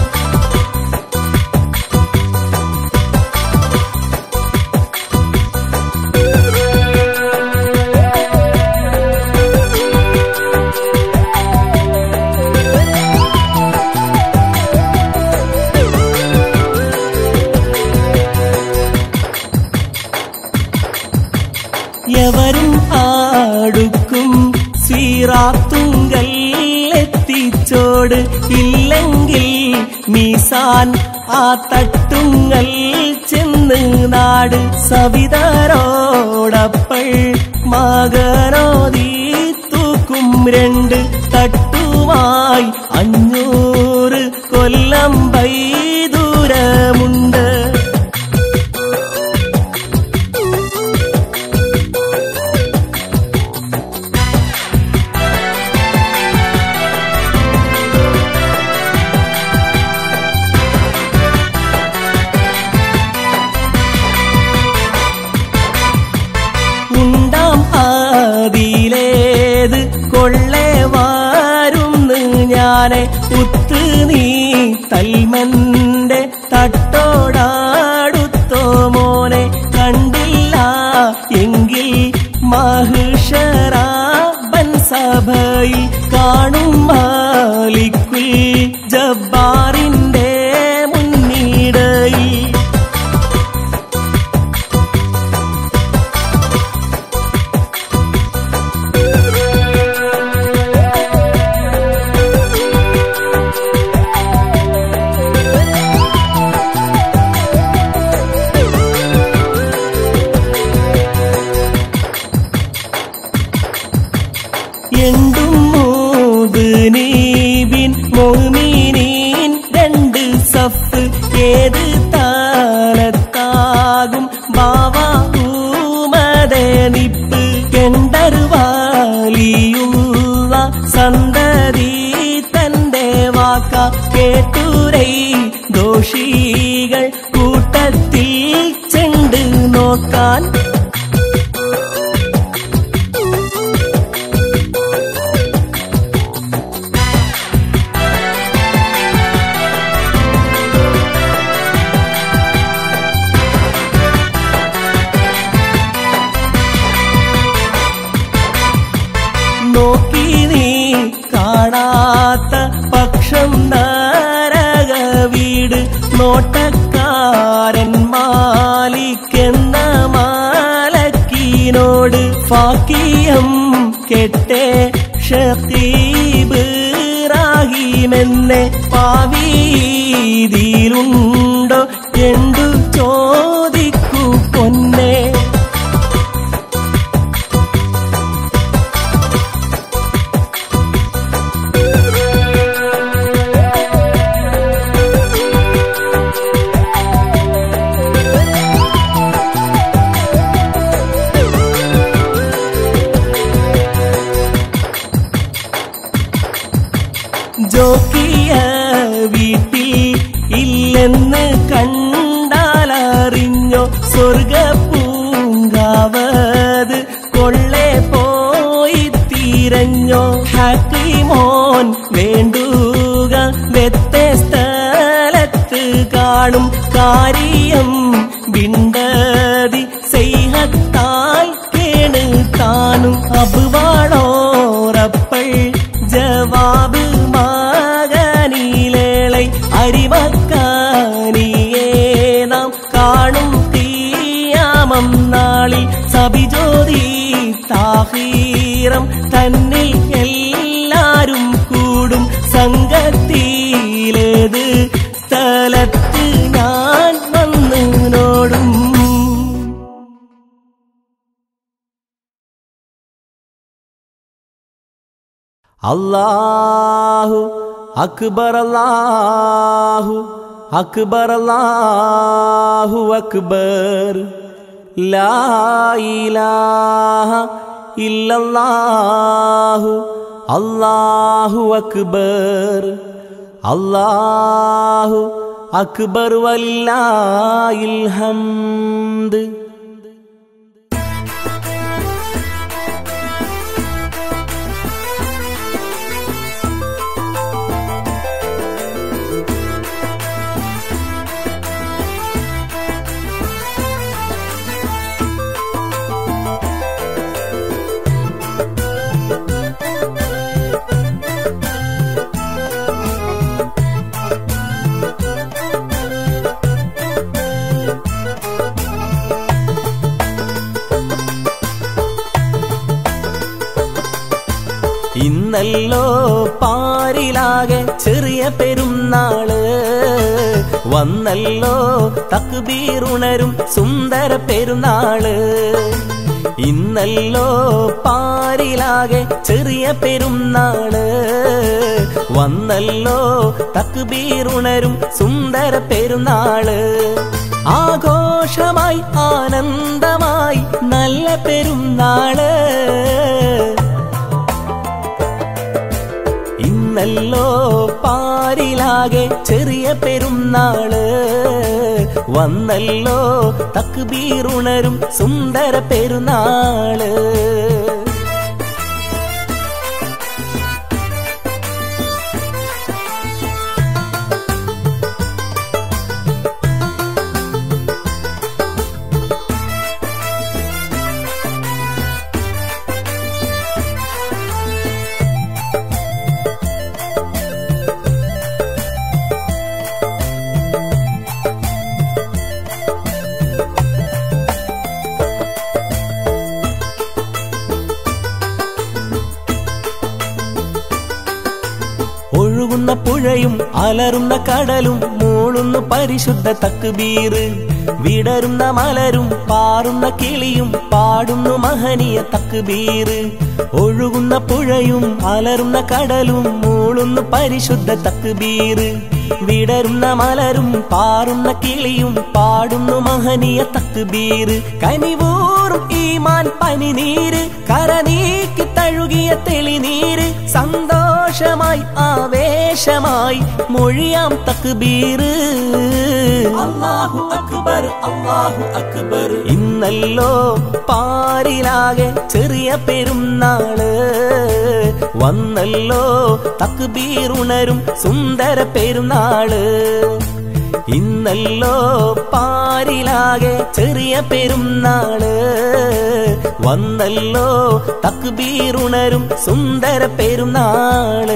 എവരും ആടുക്കും സീറാത്തുങ്കൽ എത്തിച്ചോട് ഇല്ലെങ്കിൽ മീസാൻ ആ തട്ടുങ്ങൽ ചെന്ന് നാട് സവിതരോടപ്പൾ മകനോദീ തൂക്കും രണ്ട് തട്ടുമായി അഞ്ഞൂറ് കൊല്ലം വൈദൂരമുണ്ട് ഉണ്ടാം ആദിയിലേത് കൊള്ളെ വാരുന്ന് ഞാനെ ഉത്ത് നീ തൽമന്റെ തട്ടോടാടുത്തോ മോനെ കണ്ടില്ല എങ്കിൽ മഹിഷറാബൻ സഭയിൽ കാണും മാലിക്കുൽ ജബ്ബാറിന്റെ മുന്നിടയിൽ എണ്ടും മൂത് നീബിൻ മോമിനീൻ രണ്ട് സഫ് ഏത് താനത്താകും ബാവാമതെ നിപ്പ് കെണ്ടറുവാലിയുള്ള സന്തതി തന്റെ വാക്ക കേട്ടുരൈ ദോഷികൾ കൂട്ടത്തിൽ ചെണ്ട് നോക്കാൻ നോക്കി നീ കാണാത്ത പക്ഷം നരക വീട് നോട്ടക്കാരൻ മാലിക്കെന്ന മാലക്കീനോട് ഫാക്കിയം കെട്ടേ ഷീബ് റാഹിമെന്നെ പാവീതിയിലുണ്ടോ എന്തു ചോദിക്കൂ പൊന്നേ ജോക്കിയ വീട്ടിൽ ഇല്ലെന്ന് കണ്ടാലറിഞ്ഞോ സ്വർഗ പൂങ്കാവത് കൊള്ളെ പോയി തിരഞ്ഞോ ഹാക്കിമോൻ വേണ്ടുക വ്യത്യസ്തലത്ത് കാണും കാര്യം വിണ്ടതി സെയ്ഹത്താൽ കേണ് താനും അബുവാളോറപ്പൾ ജവാബ് മാകനീലേളை അരിമക്കാനിയേ നാം കാണും തീയാമം നാളിൽ സബിജ്യോതി താഹീരം തന്നിൽ എല്ലാരും കൂടും സംഘത്തിലേത് സ്ഥലത്ത് ഞാൻ വന്ന് നോടും അല്ലാഹു അക്ബർ അല്ലാഹു അക്ബർ അല്ലാഹു അക്ബർ ലാ ഇലാഹ ഇല്ലല്ലാഹു അല്ലാഹു അക്ബർ അല്ലാഹു അക്ബർ വലില്ലാഹിൽ ഹംദ് ഇന്നല്ലോ പാരിലാകെ ചെറിയ പെരുന്നാള് വന്നല്ലോ തക്ബീറുണരും സുന്ദര പെരുന്നാള് ഇന്നല്ലോ പാരിലാകെ ചെറിയ പെരുന്നാള് വന്നല്ലോ തക്ബീറുണരും സുന്ദര പെരുന്നാള് ആഘോഷമായി ആനന്ദമായി നല്ല പെരുന്നാള് ഇന്നല്ലോ പാരിലാകെ ചെറിയ പെരുന്നാള് വന്നല്ലോ തക്ബീറുണരും സുന്ദര പെരുന്നാള് ഒഴുകുന്ന പുഴയും അലറുന്ന കടലും മൂളുന്നു പരിശുദ്ധ തക്ബീറ് വിടരുന്ന മലരും പാറുന്ന കിളിയും പാടുന്നു മഹനീയ തക്ബീറ് ഒഴുകുന്ന പുഴയും അലറുന്ന കടലും മൂളുന്നു പരിശുദ്ധ തക്ബീറ് വിടരുന്ന മലരും പാറുന്ന കിളിയും പാടുന്നു മഹനീയ തക്ബീറ് കനിവൂറും ഈമാൻ പനിനീര് കരനീക്കി തഴുകിയ തെളിനീര് സന്തോഷമായി ആവേശമായി മൊഴിയാം തക്ബീറ് അല്ലാഹു അക്ബർ അല്ലാഹു അക്ബർ ഇന്നല്ലോ പാരിലാകെ ചെറിയ പെരുന്നാള് വന്നല്ലോ തക്ബീറുണരും സുന്ദര പെരുന്നാള് ഇന്നല്ലോ പാരിലാകെ ചെറിയ പെരുന്നാള് വന്നല്ലോ തക്ബീറുണരും സുന്ദര പെരുന്നാള്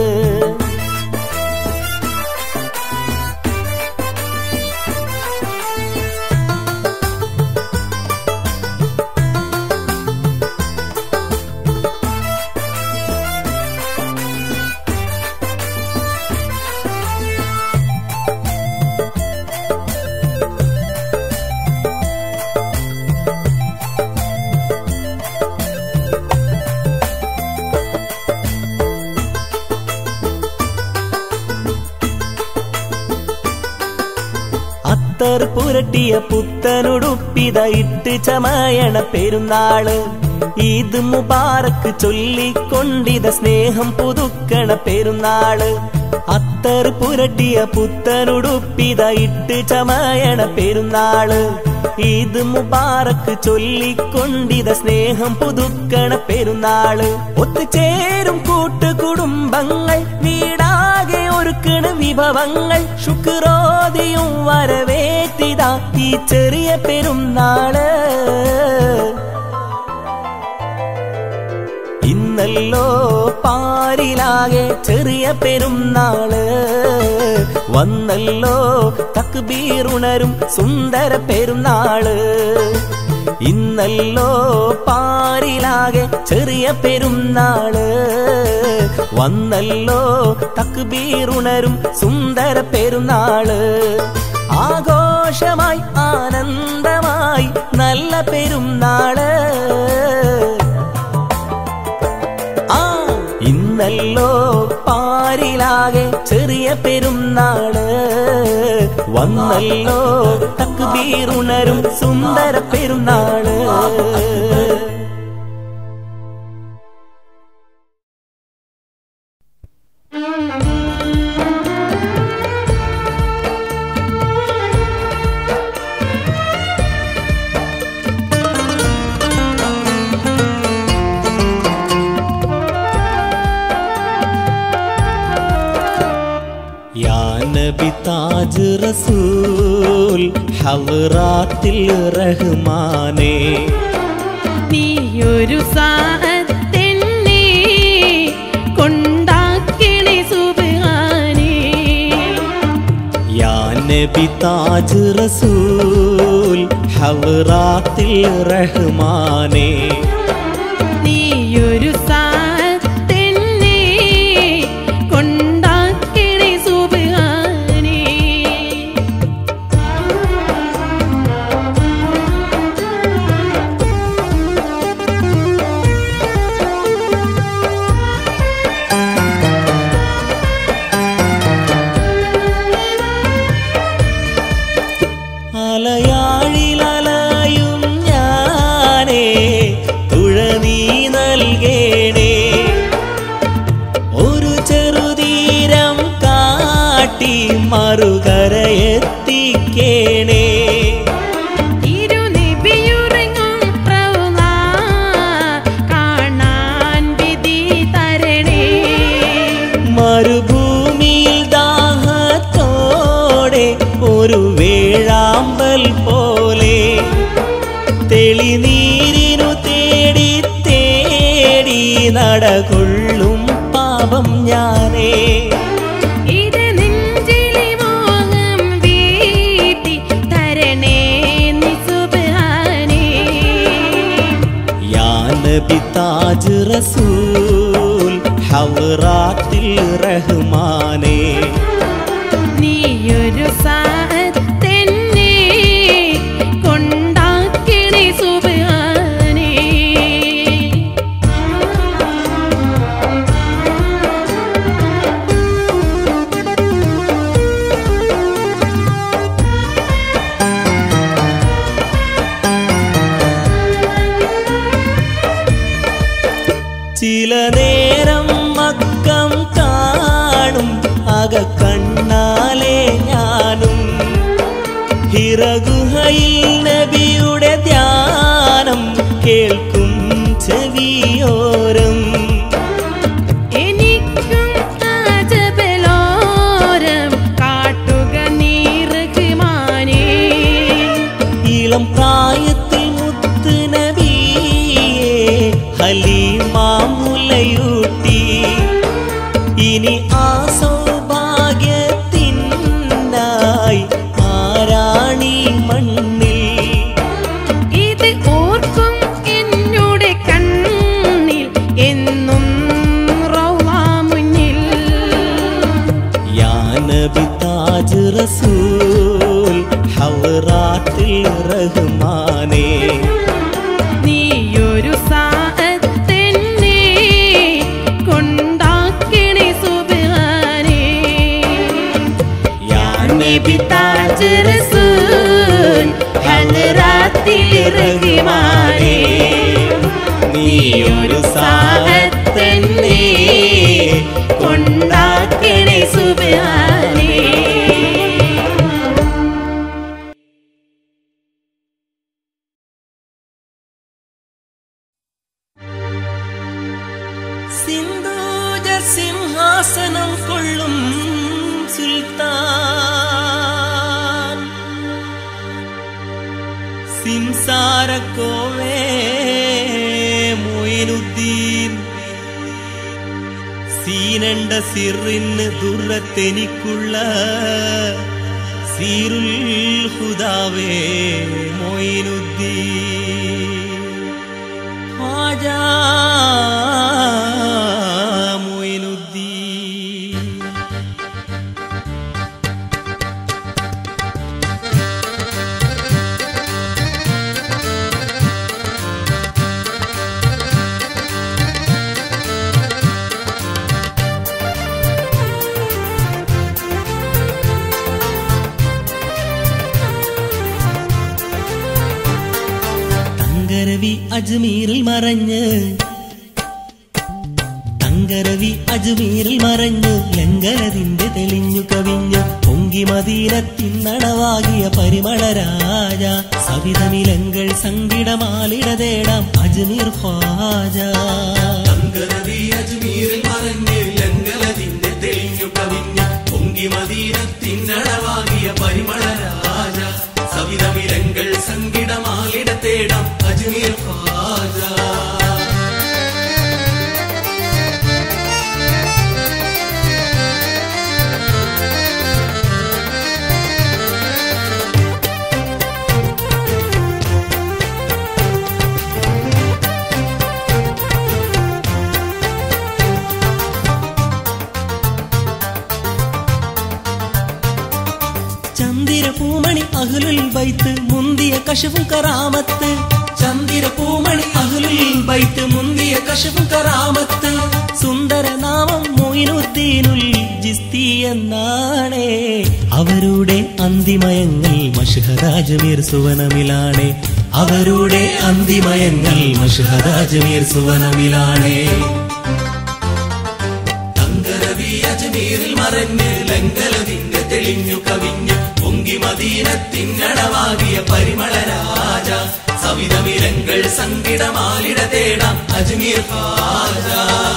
അത്തർ പുരട്ടിയ പുത്തനുടുപ്പിത ഇട്ട് ചമയണ പെരുന്നാള് ഈദ് മുബാറക്ക് ചൊല്ലിക്കൊണ്ടിത സ്നേഹം പുതുക്കണ പെരുന്നാള് അത്തർ പുരട്ടിയ പുത്തനുടുപ്പിത ഇട്ട് ചമയണ പെരുന്നാള് ഈദ് മുബാറക്ക് ചൊല്ലിക്കൊണ്ടിത സ്നേഹം പുതുക്കണ പെരുന്നാള് ഒത്തുചേരും കൂട്ടുകുടുംബങ്ങൾ വീടാകെ ഒരുക്കണ വിഭവങ്ങൾ ശുക്രോതിയും വരവേറ്റിതാ ഈ ചെറിയ പെരുന്നാള് ഇന്നല്ലോ പാരിലാകെ ചെറിയ പെരുന്നാള് വന്നല്ലോ തക്ബീറുണരും സുന്ദര പെരുന്നാള് ഇന്നല്ലോ പാരിലാകെ ചെറിയ പെരുന്നാള് വന്നല്ലോ തക്ബീറുണരും സുന്ദര പെരുന്നാള് ആഘോഷമായി ആനന്ദമായി നല്ല പെരുന്നാള് ആ ഇന്നല്ലോ പാ നാട്ടുകാരിലാകെ ചെറിയ പെരുന്നാള് വന്നല്ലോ തക്ബീറുണരും സുന്ദര പെരുന്നാള് യാ നബി താജ് റസൂൽ ഹവറാത്തിൽ റഹ്മാനേ നീയൊരു സാഹത്തെന്നെ കൊണ്ടാക്കിണി സുബാനേ യാ നബി താജ് റസൂൽ ഹവറാത്തിൽ റഹ്മാനേ നീയൊരു സാഹത്തെന്നെ കൊണ്ടാക്കിണി സുബാനേ അലയാഴിലലയും ഞാനേ തുഴ നീ നൽകേണേ ഒരു ചെറുതീരം കാട്ടി മറുകരയെത്തിക്കേണേ ഇരുനിബിയുറങ്ങും പ്രൗള കാണാൻ വിധി തരണേ മരുഭൂമിയിൽ ദാഹത്തോടെ ഒരു വേഴാമ്പൽ പോലെ തെളിനീരിനു തേടി തേടി നടകൊള്ളും പാപം ഞാനേ ഇത് നെഞ്ചിലെ മോഹം വീട്ടി തരണേ നീ സുബ്ഹാനേ യാ നബി താജ് റസൂൽ ഹവറാത്തിൽ റഹ്മാനേ നീയൊരു സാഹത്തെന്നെ കൊണ്ടാക്കിണി സുബ്ഹാനേ ചില നേരം മക്കം കാണും അക കണ്ണാലെ ഞാനും ഹിറഗുഹയിൽ നബിയുടെ ധ്യാനം കേൾക്കും ചെവിയോരം എനിക്കും ആജബലോരം കാട്ടുക നീർക്കുമാനേ ഇളം പ്രായത്തിൽ മുത്ത് നബിയെ ഹലീമാമുലയൂട്ടി ഇനി ആ സൗഭാഗ്യത്തിനായി ആരാണി മണ്ണിൽ ഇത് ഓർക്കും എന്നോട് കണ്ണിൽ എന്നും റൗള മുന്നിൽ യാ നബി താജ് റസൂൽ ഹവറാത്തിൽ റഹ്മാനേ നീയൊരു സാഹത്തെന്നെ കൊണ്ടാക്കിണി സുബ്ഹാനേ യാ നബി താജ് റസൂൽ ഹലറാത്തിൽ റഹ്മാനേ നീയൊരു സാഹത്തന്നെ കൊണ്ടാക്കിണി സുബ്ഹാനേ സിന്ധൂജ സിംഹാസനം കൊള്ളും സുൽത്താൻ സിംസാരക്കോവേ മൊയിനുദ്ദീൻ സീനണ്ട സിറിന് ദുർറത്തെനിക്കുള്ള സീരുൽ ഹുദാവേ മൊയിനുദ്ദീൻ ഹാജാ മൊയിനുദ്ദീൻ തങ്കരവി അജ്മീറിൽ മറഞ്ഞ് തങ്കരവി അജ്മീറിൽ മറഞ്ഞ് ലങ്കരതിന്റെ തെളിഞ്ഞു കവിഞ്ഞ് പൊങ്കി മദീനത്തിന്നണവാകിയ പരിമള രാജ സവിതമിലങ്കൾ സങ്കിടമാലിട തേടാം അജ്മീർ ഖ്വാജ തങ്കരവി അജ്മീറിൽ മറഞ്ഞ് ലങ്കലതിന്റെ തെളിഞ്ഞു കവിഞ്ഞ് പൊങ്കി മദീനത്തിനടവാകിയ പരിമള രാജ സവിതമിരങ്ങൾ സങ്കിടമാലിട തേടാം അജ്മീർ ഖാജ ചന്ദിര പൂമണി അഹ്ലുൽ ബൈത്ത് മുന്തിയ കശവും കറാമത്ത് ചന്ദിര പൂമണി അഹ്ലുൽ ബൈത്ത് മുന്തിയ കശവും കറാമത്ത് സുന്ദര നാമം മൊയിനുദ്ദീനുൽ ജിസ്തി എന്നാണേ അവരുടെ അന്തിമയങ്ങൾ മഷഹരാജമീർ സുവനമിലാണേ അവരുടെ അന്തിമയങ്ങൾ മഷഹരാജമീർ സുവനമിലാണേ തങ്കരവി അജ്മീറിൽ മറഞ്ഞ് ലങ്കലതിന്റെ തെളിഞ്ഞു കവിഞ്ഞ് പൊങ്കി മദീനത്തിനടവാകിയ പരിമള രാജ സവിതമിരങ്ങൾ സങ്കിടമാലിട തേടാം അജ്മീർ ഖാജ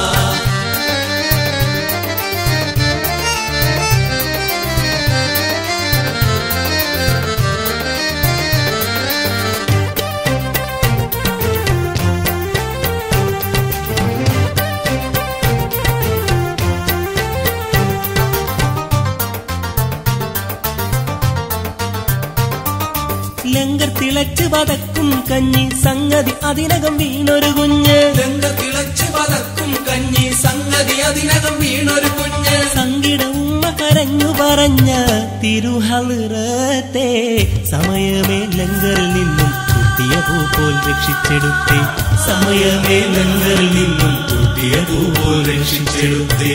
ലങ്കർ തിളച്ച് പതക്കും കഞ്ഞി സംഗതി അതിനകം വീണൊരു കുഞ്ഞ് ഗംഗ തിളച്ച് പതക്കും കഞ്ഞി സംഗതി അതിനകം വീണൊരു കുഞ്ഞ് സംഗീട ഉമ്മ കരഞ്ഞു പറഞ്ഞ തിരുഹളിറത്തെ സമയമേ ലങ്കറിൽ നിന്നും കുട്ടിയ പൂ പോൽ രക്ഷിച്ചെടുത്തേ സമയമേ ലങ്കറിൽ നിന്നും കുട്ടിയ പൂപോൽ രക്ഷിച്ചെടുത്തേ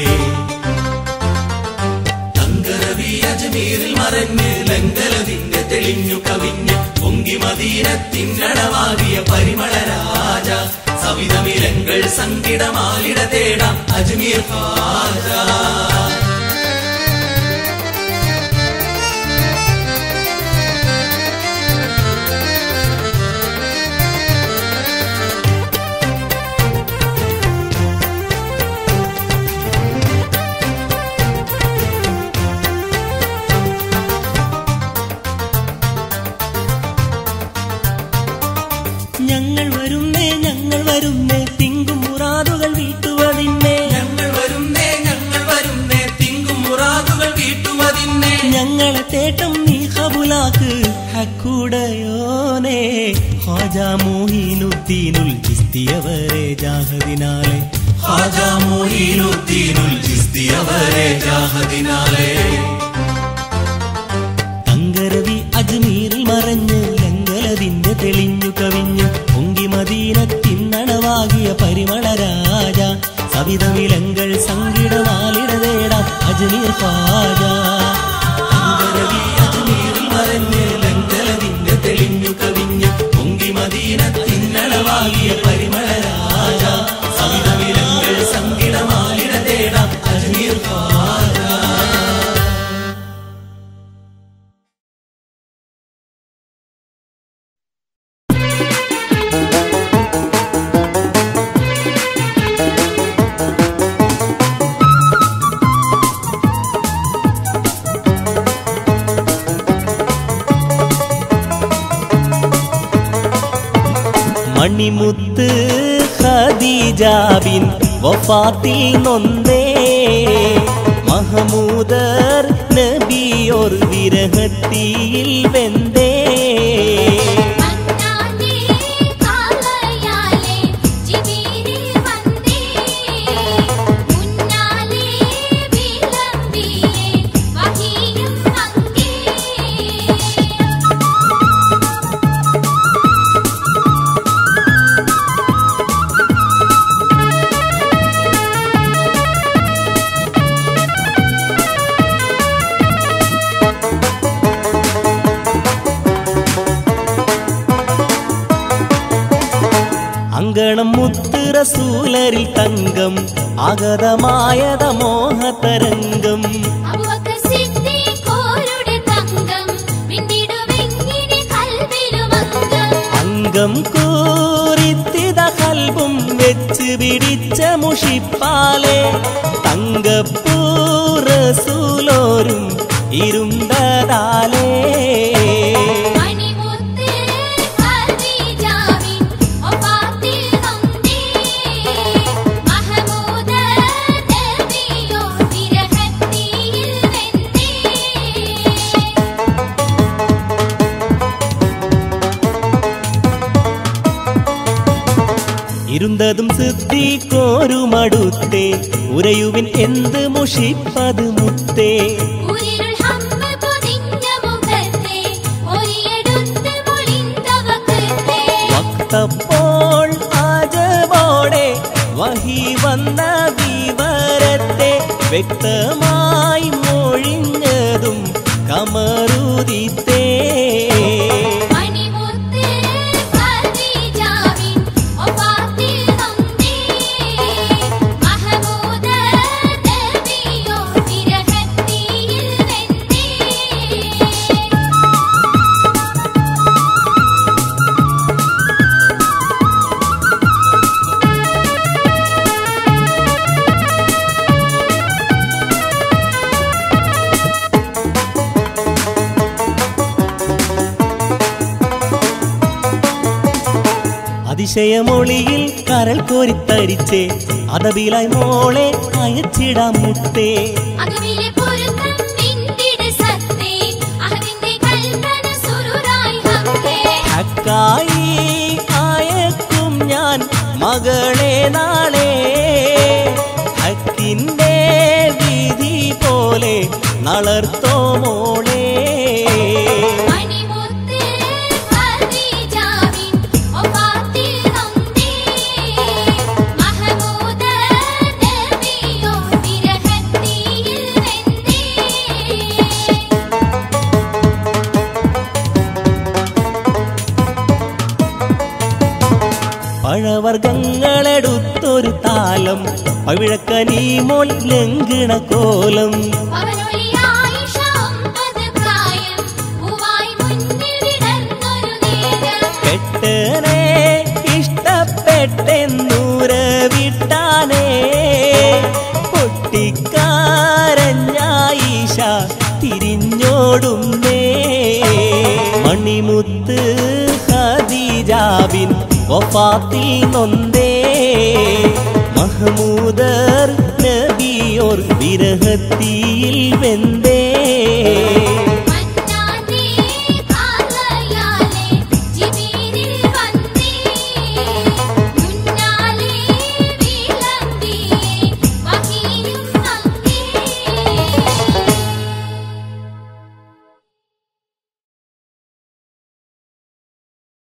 തങ്കരവി അജ്മീറിൽ മറഞ്ഞ് ലങ്കലതിന്റെ തെളിഞ്ഞു കവിഞ്ഞ് പൊങ്കി മദീനത്തിനടവാകിയ പരിമള രാജ സവിതമിരങ്ങൾ സങ്കിടമാലിട തേടാം അജ്മീർ ഖാജ ഞങ്ങൾ വരുന്നേ ഞങ്ങൾ വരുന്നേ തിങ്കും മുറാദുകൾ വീട്ടുവതിന്നേ ഞങ്ങൾ വരുന്നേ ഞങ്ങൾ വരുന്നേ തിങ്കും മുറാദുകൾ വീട്ടുമതിന്നേ ഞങ്ങളെ തേട്ടം നീ ഹബുലാക്ക് ഹക്കുടയോനെ ഖാജ മോഹിനുദ്ദീനുൽ ജിസ്തിയവരെ ജാഹദിനാലെ ഖാജ മോഹിനുദ്ദീനുൽ ജിസ്തിയവരെ ജാഹദിനാലേ തങ്കരവി അജ്മീറിൽ മറഞ്ഞ് ലങ്കലതിന്റെ തെളിഞ്ഞു കവിഞ്ഞു പൊങ്കി മദീനത്തിന്നണവാകിയ പരിമള രാജ സവിതമിലങ്കൾ സംഗീടമാലിട തേടാം അജ്മീർ ഖാജ തങ്കരവി അജ്മീറിൽ മറഞ്ഞ് ലങ്കലതിന്റെ തെളിഞ്ഞു കവിഞ്ഞ് പൊങ്കി മദീനത്തിനളവാകിയ പരിമള രാജ സവിതവിലങ്ങൾ സങ്കിടമാലിട തേടാം അജ്മീർ ഖാജ മണിമുത്ത് ഖദീജാബിൻ വഫാത്തിൽ നൊന്നേ മഹമൂദർ നബിയോർ വിരഹത്തിയിൽ വെന്തേ മന്നാനേ കാലയാലേ ജിബീരിൽ വന്നേ മുന്നാലേ വിളമ്പിയേ വഹിയും അങ്ങേ ും അങ്കണം മുത്തുറസൂലരിൽ തങ്കം ആഗതമായത മോഹതരംഗം അബൂബക്കർ സിദ്ദീഖോരുടെ തങ്കം വിണ്ടിടുമെങ്ങിനെ കൽവിലുമംഗം അംഗം കൂറിത്തിത കൽബും വെച്ച് പിടിച്ച മുഷിപ്പാലെ തങ്കപ്പൂറസൂലോരും ഇരുണ്ടതാലേ മണിമുത്ത് ഖദീജാവിൻ ഒഫാത്തിൽ വന്നേ മഹമൂദ് നബിയോ വിരഹത്തിൽ വെന്നേ ഇരുന്തതും സിദ്ധിക്കോരുമടുത്തേ ഉരയുവിൻ എന്ത് മുഷിപ്പത് മുത്തേ ഉരിരുൾ ഹമ്മ പൊതിഞ്ഞ മുഖത്തെ ഒരിയെടുത്ത് മൊളിന്തവക്കത്തെ വക്തപ്പോൾ ആജവോടെ വഹി വന്ന വിവരത്തെ വ്യക്തമായി മൊഴിഞ്ഞതും കമറുദിത്തേ മണിമുത്ത് ഖദീജാവിൻ ഒഫാത്തിൽ വന്നേ മഹമൂദ് നബിയോ വിരഹത്തിൽ വെന്നേ അതിശയമൊളിയിൽ കരൾ കോരിത്തരിച്ചേ അതബിലായി മോളെ അയച്ചിടാം മുത്തേ അകമിലെ പൊരുത്തം നിന്തിട് സത്തേ അഹദിന്റെ കൽപ്പന സുരുരായി ഹത്തേ ഹക്കായി ആയക്കും ഞാൻ മകളെ നാളെ ഹക്കിൻ്റെ വിധി പോലെ നളർത്തോ മോളെ മണിമുത്ത് ഖദീജാവിൻ ഒഫാത്തിൽ വന്നേ മഹമൂദ് നബിയോ വിരഹത്തിൽ വെന്നേ പഴവർഗങ്ങളെടുത്തൊരു താലം പവിഴക്കനീ മോൾ ലംഘിണ കോലം അവനൊലി ആയിഷ ഒമ്പത് പ്രായം പൂവായി മുന്നിൽ വിടർന്നൊരു നേരം പെട്ടനെ ഇഷ്ടപ്പെട്ടെന്നൂര വിട്ടാനേ പൊട്ടിക്കാരഞ്ഞായിഷ തിരിഞ്ഞോടുന്നേ മണിമുത്ത് ഖദീജാബിൻ വഫാത്തിൽ നൊന്തേ മഹമൂദർ നബിയോർ വിരഹത്തിയിൽ വെന്തേ